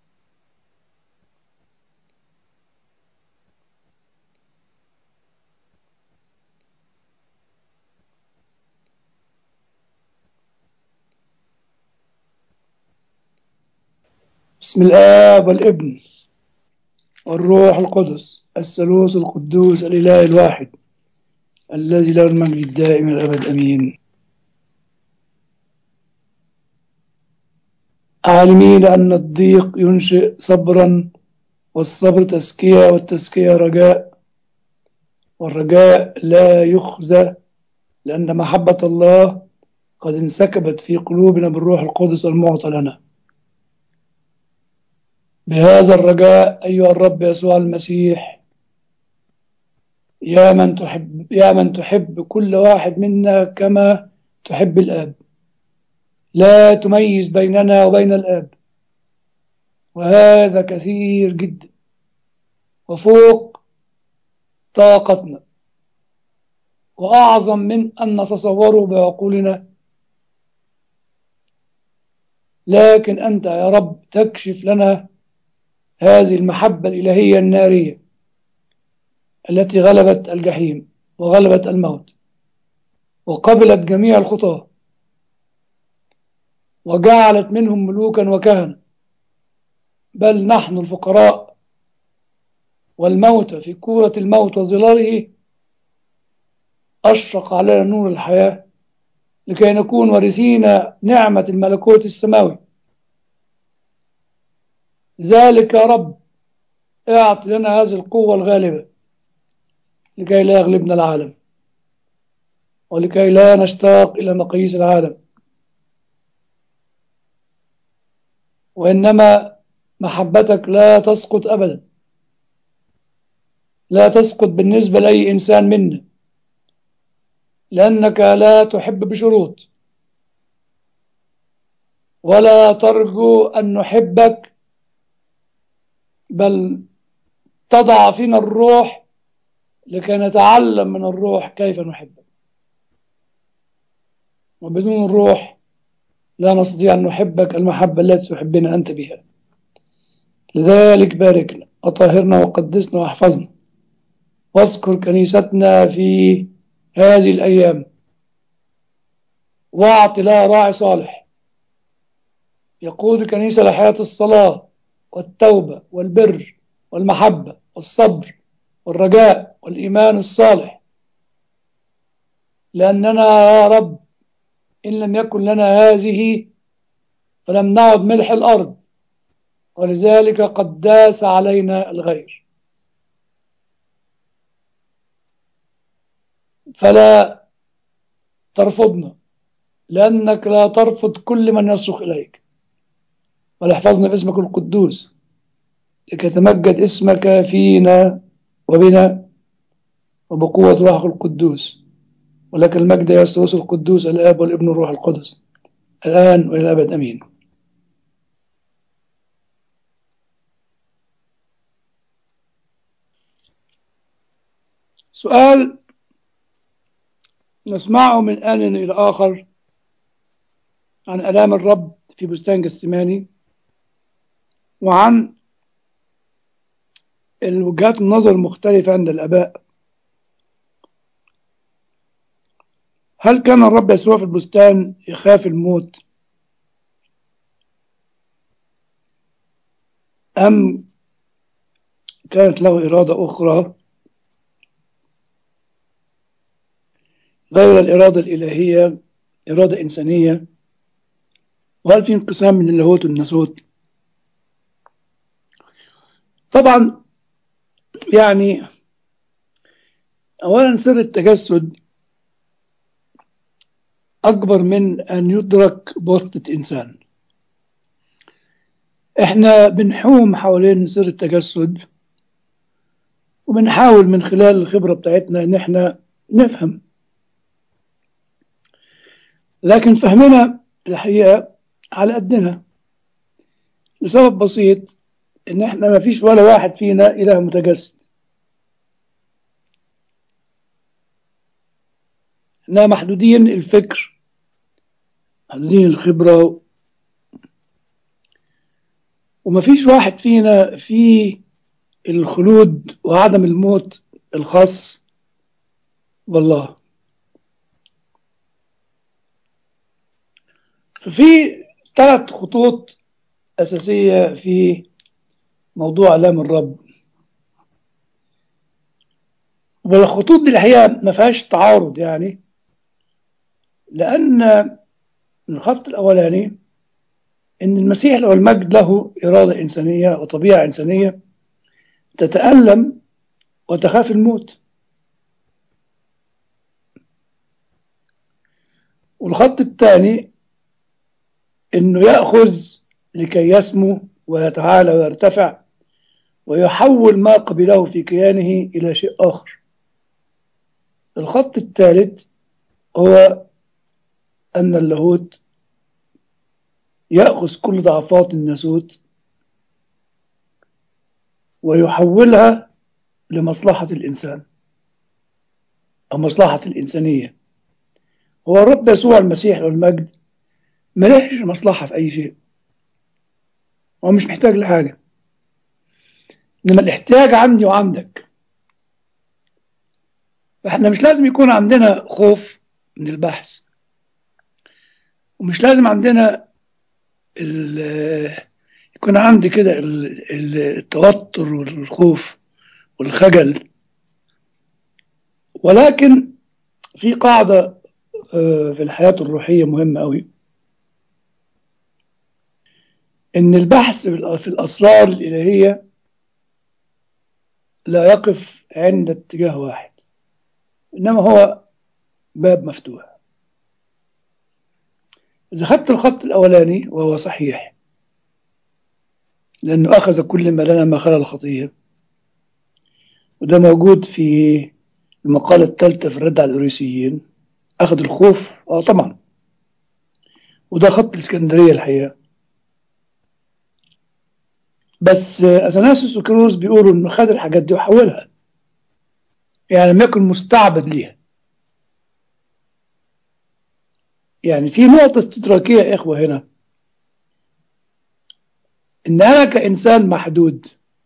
بسم الآب والابن والروح القدس الثالوث القدوس الإله الواحد الذي له المجد الدائم الأبد أمين عالمين أن الضيق ينشئ صبرا والصبر تزكية والتزكية رجاء والرجاء لا يخزى لأن محبة الله قد انسكبت في قلوبنا بالروح القدس المعطى لنا بهذا الرجاء أيها الرب يسوع المسيح يا من تحب يا من تحب كل واحد منا كما تحب الآب لا تميز بيننا وبين الآب وهذا كثير جدا وفوق طاقتنا وأعظم من أن نتصوره بعقولنا لكن أنت يا رب تكشف لنا هذه المحبة الإلهية النارية التي غلبت الجحيم وغلبت الموت وقبلت جميع الخطاة وجعلت منهم ملوكا وكهنة بل نحن الفقراء والموتى في كورة الموت وظلاله أشرق علينا نور الحياة لكي نكون وارثين نعمة الملكوت السماوي ذلك يا رب اعط لنا هذه القوة الغالبة لكي لا يغلبنا العالم ولكي لا نشتاق إلى مقاييس العالم وإنما محبتك لا تسقط أبدا لا تسقط بالنسبة لأي إنسان منا لأنك لا تحب بشروط ولا ترجو أن نحبك بل تضع فينا الروح لكي نتعلم من الروح كيف نحبك وبدون الروح لا نستطيع أن نحبك المحبة التي تحبنا أنت بها لذلك باركنا وطهرنا وقدسنا واحفظنا واذكر كنيستنا في هذه الأيام واعط لها راعي صالح يقود الكنيسة لحياة الصلاة والتوبة والبر والمحبة والصبر والرجاء والإيمان الصالح لأننا يا رب إن لم يكن لنا هذه فلم نعد ملح الأرض ولذلك قد داس علينا الغير فلا ترفضنا لأنك لا ترفض كل من يصرخ إليك بل احفظنا باسمك القدوس لكي يتمجد اسمك فينا وبنا وبقوة روحك القدوس ولك المجد يا الثالوث القدوس الآب والابن والروح القدس الآن وإلى الأبد أمين سؤال نسمعه من آن إلى آخر عن آلام الرب في بستان جسماني وعن الوجهات النظر المختلفة عند الآباء هل كان الرب يسوع في البستان يخاف الموت أم كانت له إرادة أخرى غير الإرادة الإلهية إرادة إنسانية وهل في انقسام من اللاهوت والناسوت طبعا يعني أولا سر التجسد أكبر من أن يدرك بواسطة إنسان إحنا بنحوم حوالين سر التجسد وبنحاول من خلال الخبرة بتاعتنا إن إحنا نفهم لكن فهمنا الحقيقة على قدنا لسبب بسيط إن إحنا ما فيش ولا واحد فينا إله متجسد إحنا محدودين الفكر محدودين الخبرة وما فيش واحد فينا في الخلود وعدم الموت الخاص بالله ففي ثلاث خطوط أساسية في موضوع آلام الرب والخطوط دي الحقيقة ما فيهاش تعارض يعني لأن الخط الأولاني إن المسيح لو المجد له إرادة إنسانية وطبيعة إنسانية تتألم وتخاف الموت والخط الثاني إنه يأخذ لكي يسمو ويتعالى ويرتفع ويحول ما قبله في كيانه إلى شيء آخر الخط الثالث هو أن اللاهوت يأخذ كل ضعفات الناسوت ويحولها لمصلحة الإنسان أو مصلحة الإنسانية هو الرب يسوع المسيح والمجد ملهش مصلحة في أي شيء هو مش محتاج لحاجة إنما الاحتياج عندي وعندك فإحنا مش لازم يكون عندنا خوف من البحث ومش لازم عندنا يكون عندي كده التوتر والخوف والخجل ولكن في قاعدة آه، في الحياة الروحية مهمة أوي إن البحث في الأسرار الإلهية لا يقف عند اتجاه واحد إنما هو باب مفتوح إذا خدت الخط الأولاني وهو صحيح لأنه أخذ كل ما لنا ما خلا الخطية وده موجود في المقالة الثالثة في الرد على الأوريسيين أخذ الخوف آه طبعا وده خط الإسكندرية الحقيقة بس أثناسيوس وكيروس بيقولوا إنه خد الحاجات دي وحولها يعني لم يكن مستعبد ليها يعني في نقطة استدراكية يا إخوة هنا إن أنا كإنسان محدود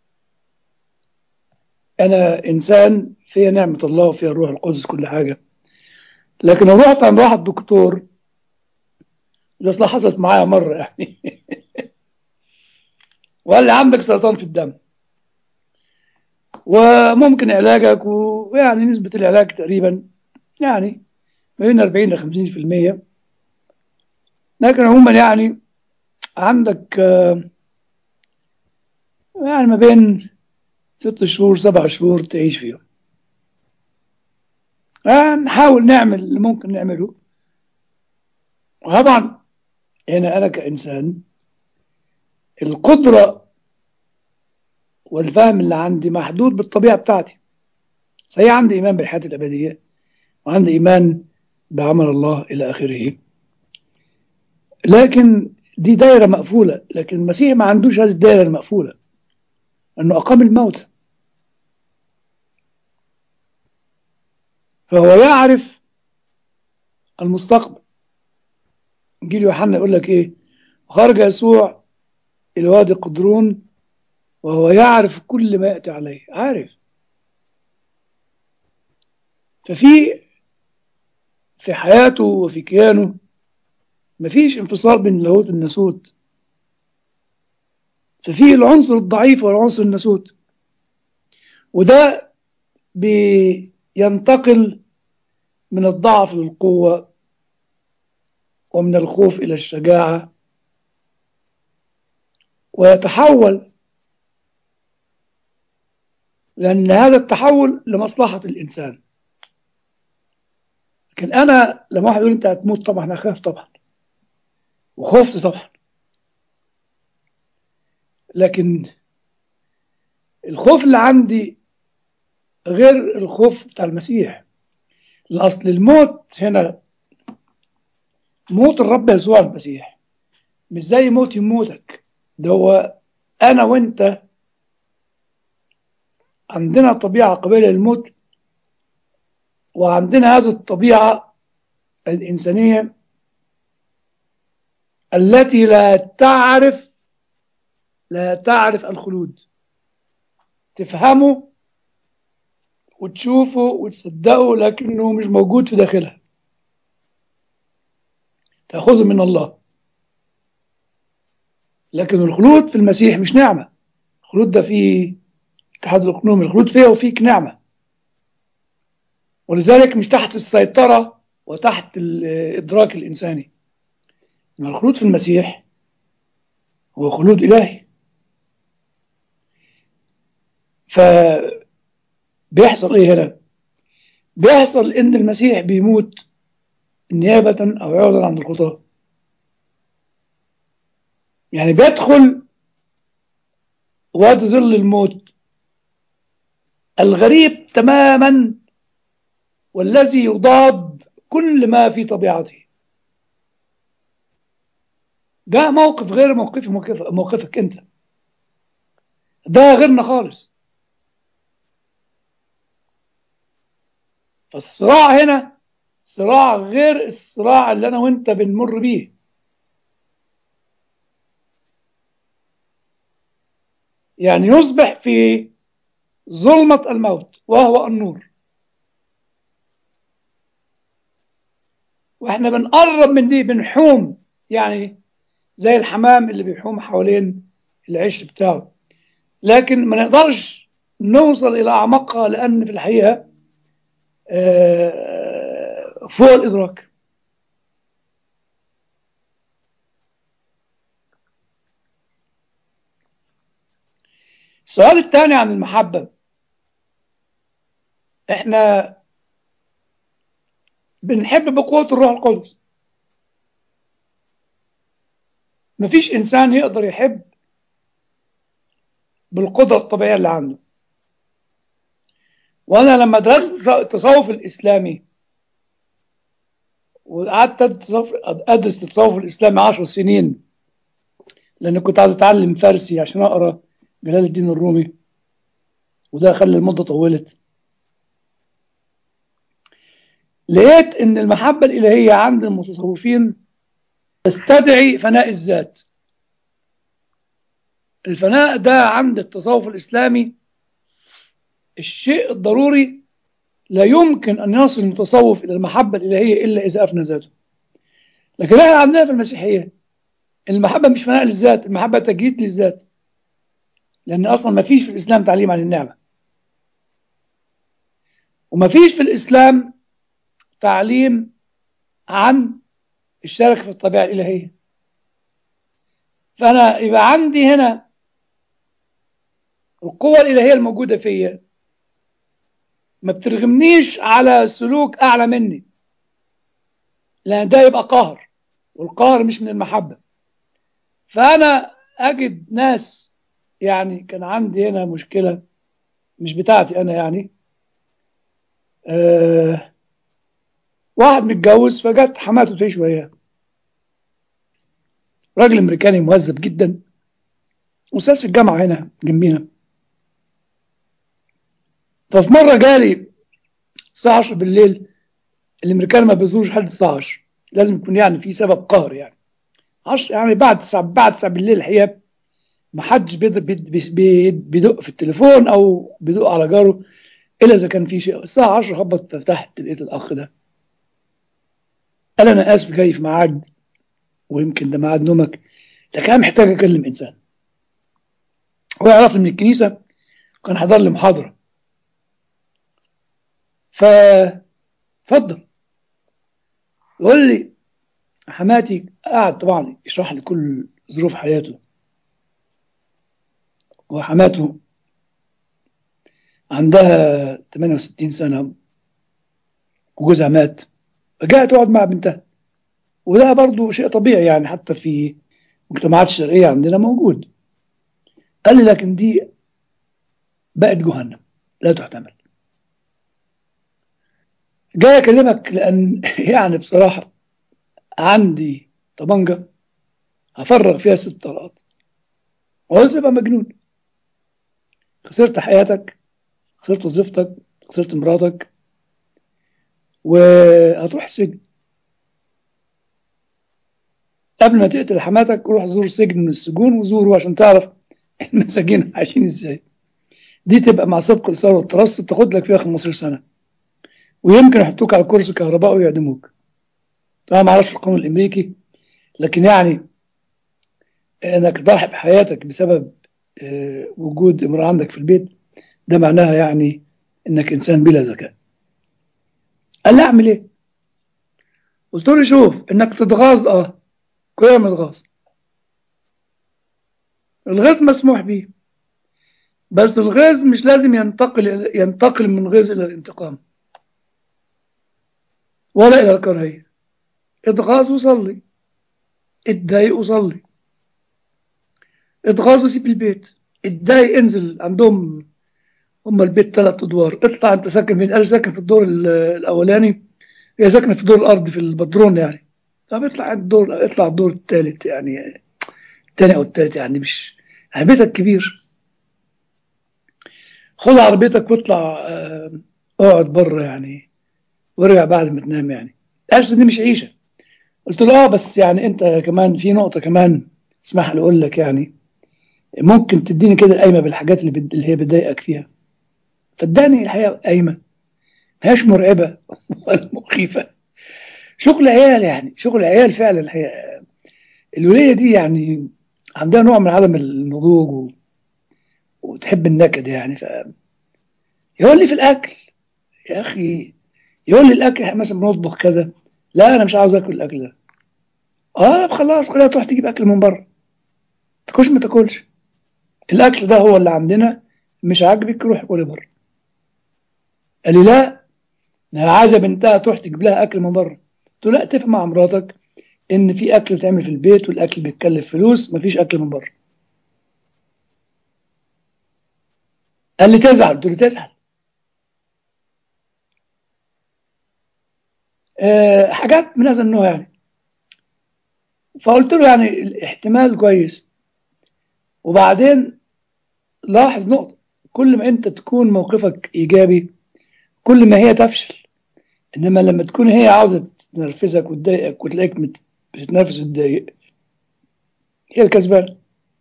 أنا إنسان فيها نعمة الله وفيها الروح القدس كل حاجة لكن لو رحت عند واحد دكتور ده أصلا حصلت معايا مرة يعني وقال لي عندك سرطان في الدم وممكن علاجك ويعني نسبة العلاج تقريبا يعني ما بين 40 ل 50% لكن عموما يعني عندك آه، يعني ما بين ست شهور سبع شهور تعيش فيهم آه، نحاول نعمل اللي ممكن نعمله وطبعا هنا أنا كإنسان القدرة والفهم اللي عندي محدود بالطبيعة بتاعتي صحيح عندي إيمان بالحياة الأبدية وعندي إيمان بعمل الله إلى آخره لكن دي دايرة مقفولة لكن المسيح ما عندوش هذه الدايرة المقفولة أنه أقام الموت فهو يعرف المستقبل جيل يوحنا يقول لك إيه خرج يسوع إلى وادي قدرون وهو يعرف كل ما يأتي عليه عارف ففي في حياته وفي كيانه مفيش انفصال بين اللاهوت والناسوت ففي العنصر الضعيف والعنصر الناسوت وده بينتقل من الضعف للقوة ومن الخوف إلى الشجاعة ويتحول لأن هذا التحول لمصلحة الإنسان لكن أنا لما واحد يقول أنت هتموت طبعا أخاف طبعا وخفت طبعا لكن الخوف اللي عندي غير الخوف بتاع المسيح الأصل الموت هنا موت الرب يسوع المسيح مش زي موت يموتك ده هو أنا وأنت عندنا طبيعة قابلة للموت وعندنا هذه الطبيعة الإنسانية التي لا تعرف لا تعرف الخلود تفهمه وتشوفه وتصدقه لكنه مش موجود في داخلها تأخذه من الله لكن الخلود في المسيح مش نعمة الخلود ده فيه اتحاد الأقنوم الخلود فيها وفيك نعمة ولذلك مش تحت السيطرة وتحت الإدراك الإنساني إن الخلود في المسيح هو خلود إلهي فبيحصل إيه هنا بيحصل إن المسيح بيموت نيابة أو عوضا عن الخطاة يعني بيدخل وادي ظل الموت الغريب تماما والذي يضاد كل ما في طبيعته ده موقف غير موقفي موقف موقفك انت ده غيرنا خالص فالصراع هنا صراع غير الصراع اللي انا وانت بنمر بيه يعني يصبح في ظلمة الموت وهو النور واحنا بنقرب من دي بنحوم يعني زي الحمام اللي بيحوم حوالين العش بتاعه لكن ما نقدرش نوصل إلى أعمقها لأن في الحقيقة فوق الإدراك السؤال الثاني عن المحبة احنا بنحب بقوة الروح القدس مفيش إنسان يقدر يحب بالقدرة الطبيعية اللي عنده وأنا لما درست التصوف الإسلامي وقعدت أدرس التصوف الإسلامي عشر سنين لأن كنت عايز أتعلم فارسي عشان أقرأ جلال الدين الرومي وده خلى المدة طولت لقيت ان المحبة الإلهية عند المتصوفين تستدعي فناء الذات الفناء ده عند التصوف الإسلامي الشيء الضروري لا يمكن أن يصل المتصوف إلى المحبة الإلهية إلا إذا أفنى ذاته لكن احنا عندنا في المسيحية المحبة مش فناء للذات المحبة تجديد للذات لأن أصلا ما فيش في الإسلام تعليم عن النعمة وما فيش في الإسلام تعليم عن الشركة في الطبيعة الإلهية فأنا يبقى عندي هنا القوة الإلهية الموجودة فيا ما بترغمنيش على سلوك أعلى مني لأن ده يبقى قهر والقهر مش من المحبة فأنا أجد ناس يعني كان عندي هنا مشكلة مش بتاعتي أنا يعني أه واحد متجوز فجت حماته تعيش وياه راجل امريكاني مهذب جدا استاذ في الجامعه هنا جنبينا ففي مره جالي الساعه 10 بالليل الامريكان ما بيزوروش لحد الساعه 10 لازم يكون يعني في سبب قهر يعني 10 يعني بعد الساعه بعد الساعه بالليل الحقيقه ما حدش بيدق في التليفون او بيدق على جاره الا اذا كان في شيء الساعه 10 خبط فتحت لقيت الاخ ده قال انا اسف جاي في ميعاد ويمكن ده ميعاد نومك لكن انا محتاج اكلم انسان هو يعرفني من الكنيسه كان حضر لي محاضره ف اتفضل يقول لي حماتي قاعد طبعا يشرح لي كل ظروف حياته وحماته عندها 68 سنة وجوزها مات فجاءت تقعد مع بنتها وده برضو شيء طبيعي يعني حتى في المجتمعات الشرقية عندنا موجود قال لي لكن دي بقت جهنم لا تحتمل جاي اكلمك لان يعني بصراحة عندي طبنجة هفرغ فيها ست طلقات وقلت تبقى مجنون خسرت حياتك خسرت وظيفتك خسرت مراتك وهتروح السجن قبل ما تقتل حماتك روح زور سجن من السجون وزوره عشان تعرف المساجين عايشين ازاي دي تبقى مع سبق الإصرار والترصد تاخد لك فيها 15 سنة ويمكن يحطوك على كرسي كهرباء ويعدموك طبعا ما اعرفش القانون الامريكي لكن يعني انك تضحي بحياتك بسبب وجود امرأة عندك في البيت ده معناها يعني انك انسان بلا ذكاء قال لي اعمل ايه قلت له شوف انك تتغاظ اه كلنا بنتغاظ الغيظ مسموح به بس الغيظ مش لازم ينتقل ينتقل من غيظ الى الانتقام ولا الى الكراهيه اتغاظ وصلي اتضايق وصلي اتغاظ وسيب البيت اتضايق انزل عندهم هم البيت ثلاث ادوار اطلع انت ساكن فين قال ساكن في الدور الاولاني هي ساكنه في الدور الارضي في البدرون يعني طب اطلع الدور اطلع الدور الثالث يعني الثاني او الثالث يعني مش يعني بيتك كبير خد عربيتك واطلع اقعد بره يعني وارجع بعد ما تنام يعني قال دي مش عيشه قلت له اه بس يعني انت كمان في نقطه كمان اسمح لي اقول لك يعني ممكن تديني كده القايمه بالحاجات اللي, بد... اللي هي بتضايقك فيها فاداني الحقيقه قايمه مهاش مرعبه ولا مخيفه شغل عيال يعني شغل عيال فعلا الحقيقه الوليه دي يعني عندها نوع من عدم النضوج و... وتحب النكد يعني ف يقول لي في الاكل يا اخي يقول لي الاكل إحنا مثلا بنطبخ كذا لا انا مش عاوز اكل الاكل ده اه خلاص خليها تروح تجيب اكل من بره تاكلش ما تاكلش الاكل ده هو اللي عندنا مش عاجبك روح كل بره قال لي لا انا عايزه بنتها تروح تجيب لها اكل من بره قلت له لا اتفق مع مراتك ان في اكل بيتعمل في البيت والاكل بيتكلف فلوس مفيش اكل من بره قال لي تزعل قلت له تزعل أه حاجات من هذا النوع يعني فقلت له يعني الاحتمال كويس وبعدين لاحظ نقطة كل ما انت تكون موقفك ايجابي كل ما هي تفشل انما لما تكون هي عاوزة تنرفزك وتضايقك وتلاقيك مت- بتتنرفز وتضايق هي الكسبانة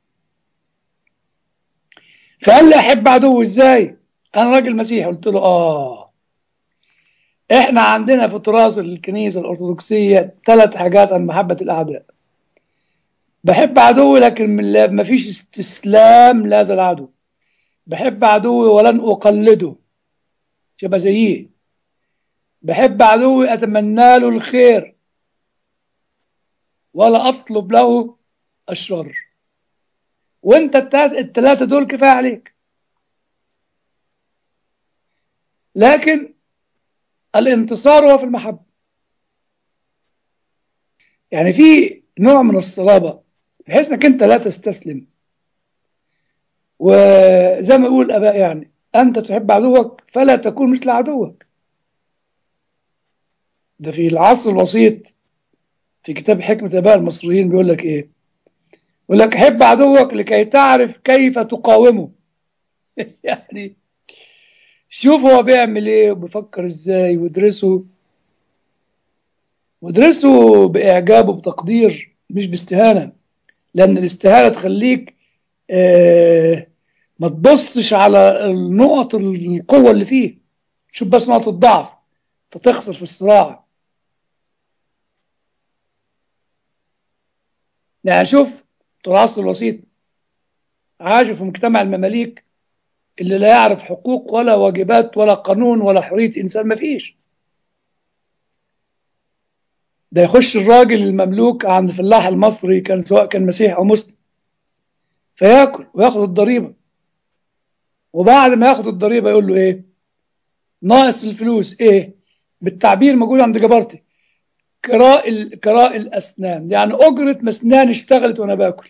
فقال لي احب عدو ازاي انا راجل مسيحي قلت له اه احنا عندنا في تراث الكنيسة الارثوذكسية ثلاث حاجات عن محبة الاعداء بحب عدوي لكن من لا- مفيش استسلام لهذا العدو بحب عدوي ولن أقلده شبه زيه بحب عدوي أتمنى له الخير ولا أطلب له الشر وانت التلات- التلاتة دول كفاية عليك لكن الانتصار هو في المحبة يعني في نوع من الصلابة بحيث انك انت لا تستسلم وزي ما يقول الاباء يعني انت تحب عدوك فلا تكون مثل عدوك ده في العصر الوسيط في كتاب حكمة الاباء المصريين بيقول لك ايه يقول لك حب عدوك لكي تعرف كيف تقاومه يعني شوف هو بيعمل ايه وبيفكر ازاي وادرسه وادرسه باعجاب وبتقدير مش باستهانه لان الاستهانه تخليك آه ما تبصش على نقط القوه اللي فيه شوف بس نقط الضعف فتخسر في الصراع يعني شوف العصر الوسيط عاشوا في مجتمع المماليك اللي لا يعرف حقوق ولا واجبات ولا قانون ولا حرية إنسان ما فيش ده يخش الراجل المملوك عند الفلاح المصري كان سواء كان مسيحي أو مسلم فياكل وياخد الضريبة وبعد ما ياخد الضريبة يقول له إيه ناقص الفلوس إيه بالتعبير موجود عند جبرتي كراء ال- كراء الأسنان يعني أجرة مسنان اشتغلت وأنا باكل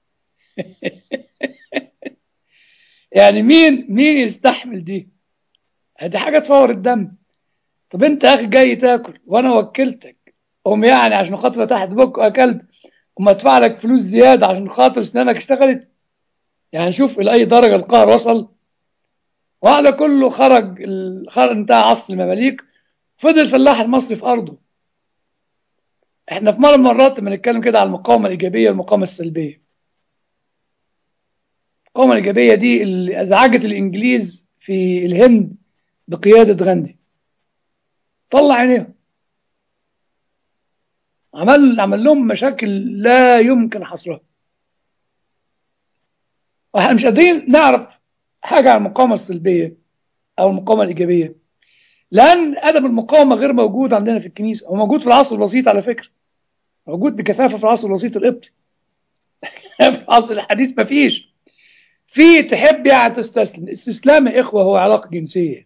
يعني مين مين يستحمل دي دي حاجة تفور الدم طب انت يا اخي جاي تاكل وانا وكلتك قوم يعني عشان خاطر تحت بك يا كلب وما ادفع لك فلوس زيادة عشان خاطر اسنانك اشتغلت يعني شوف الى اي درجة القهر وصل وهذا كله خرج ال- خرج انتهى عصر المماليك فضل الفلاح المصري في ارضه احنا في مرة من المرات لما نتكلم كده على المقاومة الايجابية والمقاومة السلبية المقاومة الإيجابية دي اللي أزعجت الإنجليز في الهند بقيادة غاندي طلع عينيهم عمل عمل لهم مشاكل لا يمكن حصرها واحنا مش قادرين نعرف حاجة عن المقاومة السلبية أو المقاومة الإيجابية لأن أدب المقاومة غير موجود عندنا في الكنيسة هو موجود في العصر الوسيط على فكرة موجود بكثافة في العصر الوسيط القبطي في العصر الحديث مفيش في تحب يعني تستسلم الاستسلام يا إخوة هو علاقة جنسية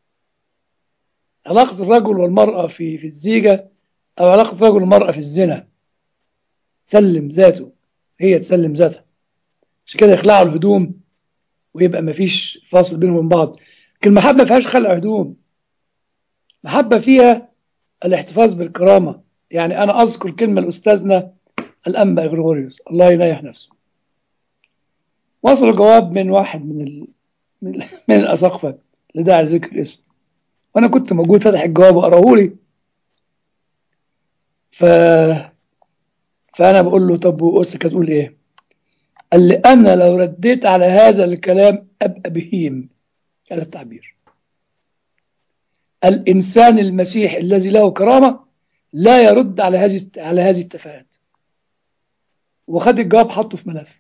علاقة الرجل والمرأة في في الزيجة أو علاقة الرجل والمرأة في الزنا سلم ذاته هي تسلم ذاتها عشان كده يخلعوا الهدوم ويبقى مفيش فاصل بينهم وبين بعض لكن المحبة ما فيهاش خلع هدوم محبة فيها الاحتفاظ بالكرامة يعني أنا أذكر كلمة لأستاذنا الأنبا إغريغوريوس الله يريح نفسه وصل جواب من واحد من ال... من, من الأساقفة لداعي ذكر الاسم وأنا كنت موجود فتح الجواب وقراه لي ف... فأنا بقول له طب وأسك هتقول إيه؟ قال لي أنا لو رديت على هذا الكلام أبقى بهيم هذا التعبير الإنسان المسيحي الذي له كرامة لا يرد على هذه على هذه التفاهات وخد الجواب حطه في ملف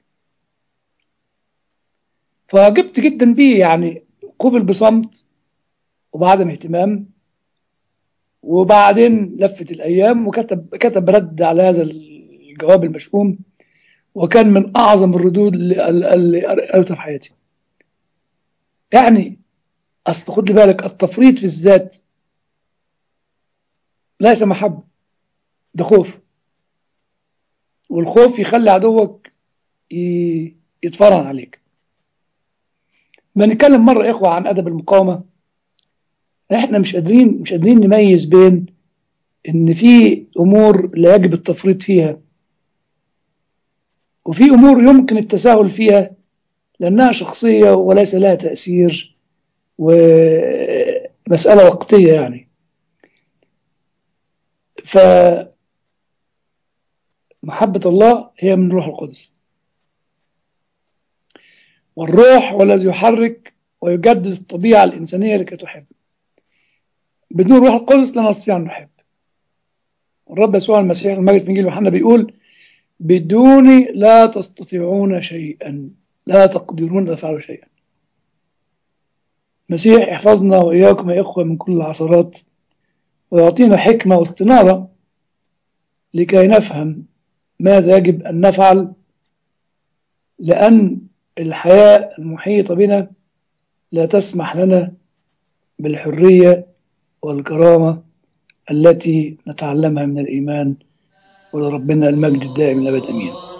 فعجبت جدا بيه يعني قبل بصمت وبعدم اهتمام وبعدين لفت الأيام وكتب كتب رد على هذا الجواب المشؤوم وكان من أعظم الردود اللي اللي قريتها في حياتي يعني أصل خد لي بالك التفريط في الذات ليس محبة ده خوف والخوف يخلي عدوك ي- يتفرن عليك بنتكلم مرة يا إخوة عن أدب المقاومة إحنا مش قادرين مش قادرين نميز بين إن في أمور لا يجب التفريط فيها وفي أمور يمكن التساهل فيها لأنها شخصية وليس لها تأثير ومسألة وقتية يعني فمحبة الله هي من روح القدس والروح هو الذي يحرك ويجدد الطبيعة الإنسانية لكي تحب بدون روح القدس لا نستطيع أن نحب الرب يسوع المسيح المجد في إنجيل يوحنا بيقول بدوني لا تستطيعون شيئا لا تقدرون أن تفعلوا شيئا المسيح يحفظنا وإياكم يا إخوة من كل العثرات ويعطينا حكمة واستنارة لكي نفهم ماذا يجب أن نفعل لأن الحياة المحيطة بنا لا تسمح لنا بالحرية والكرامة التي نتعلمها من الإيمان ولربنا المجد الدائم الأبد أمين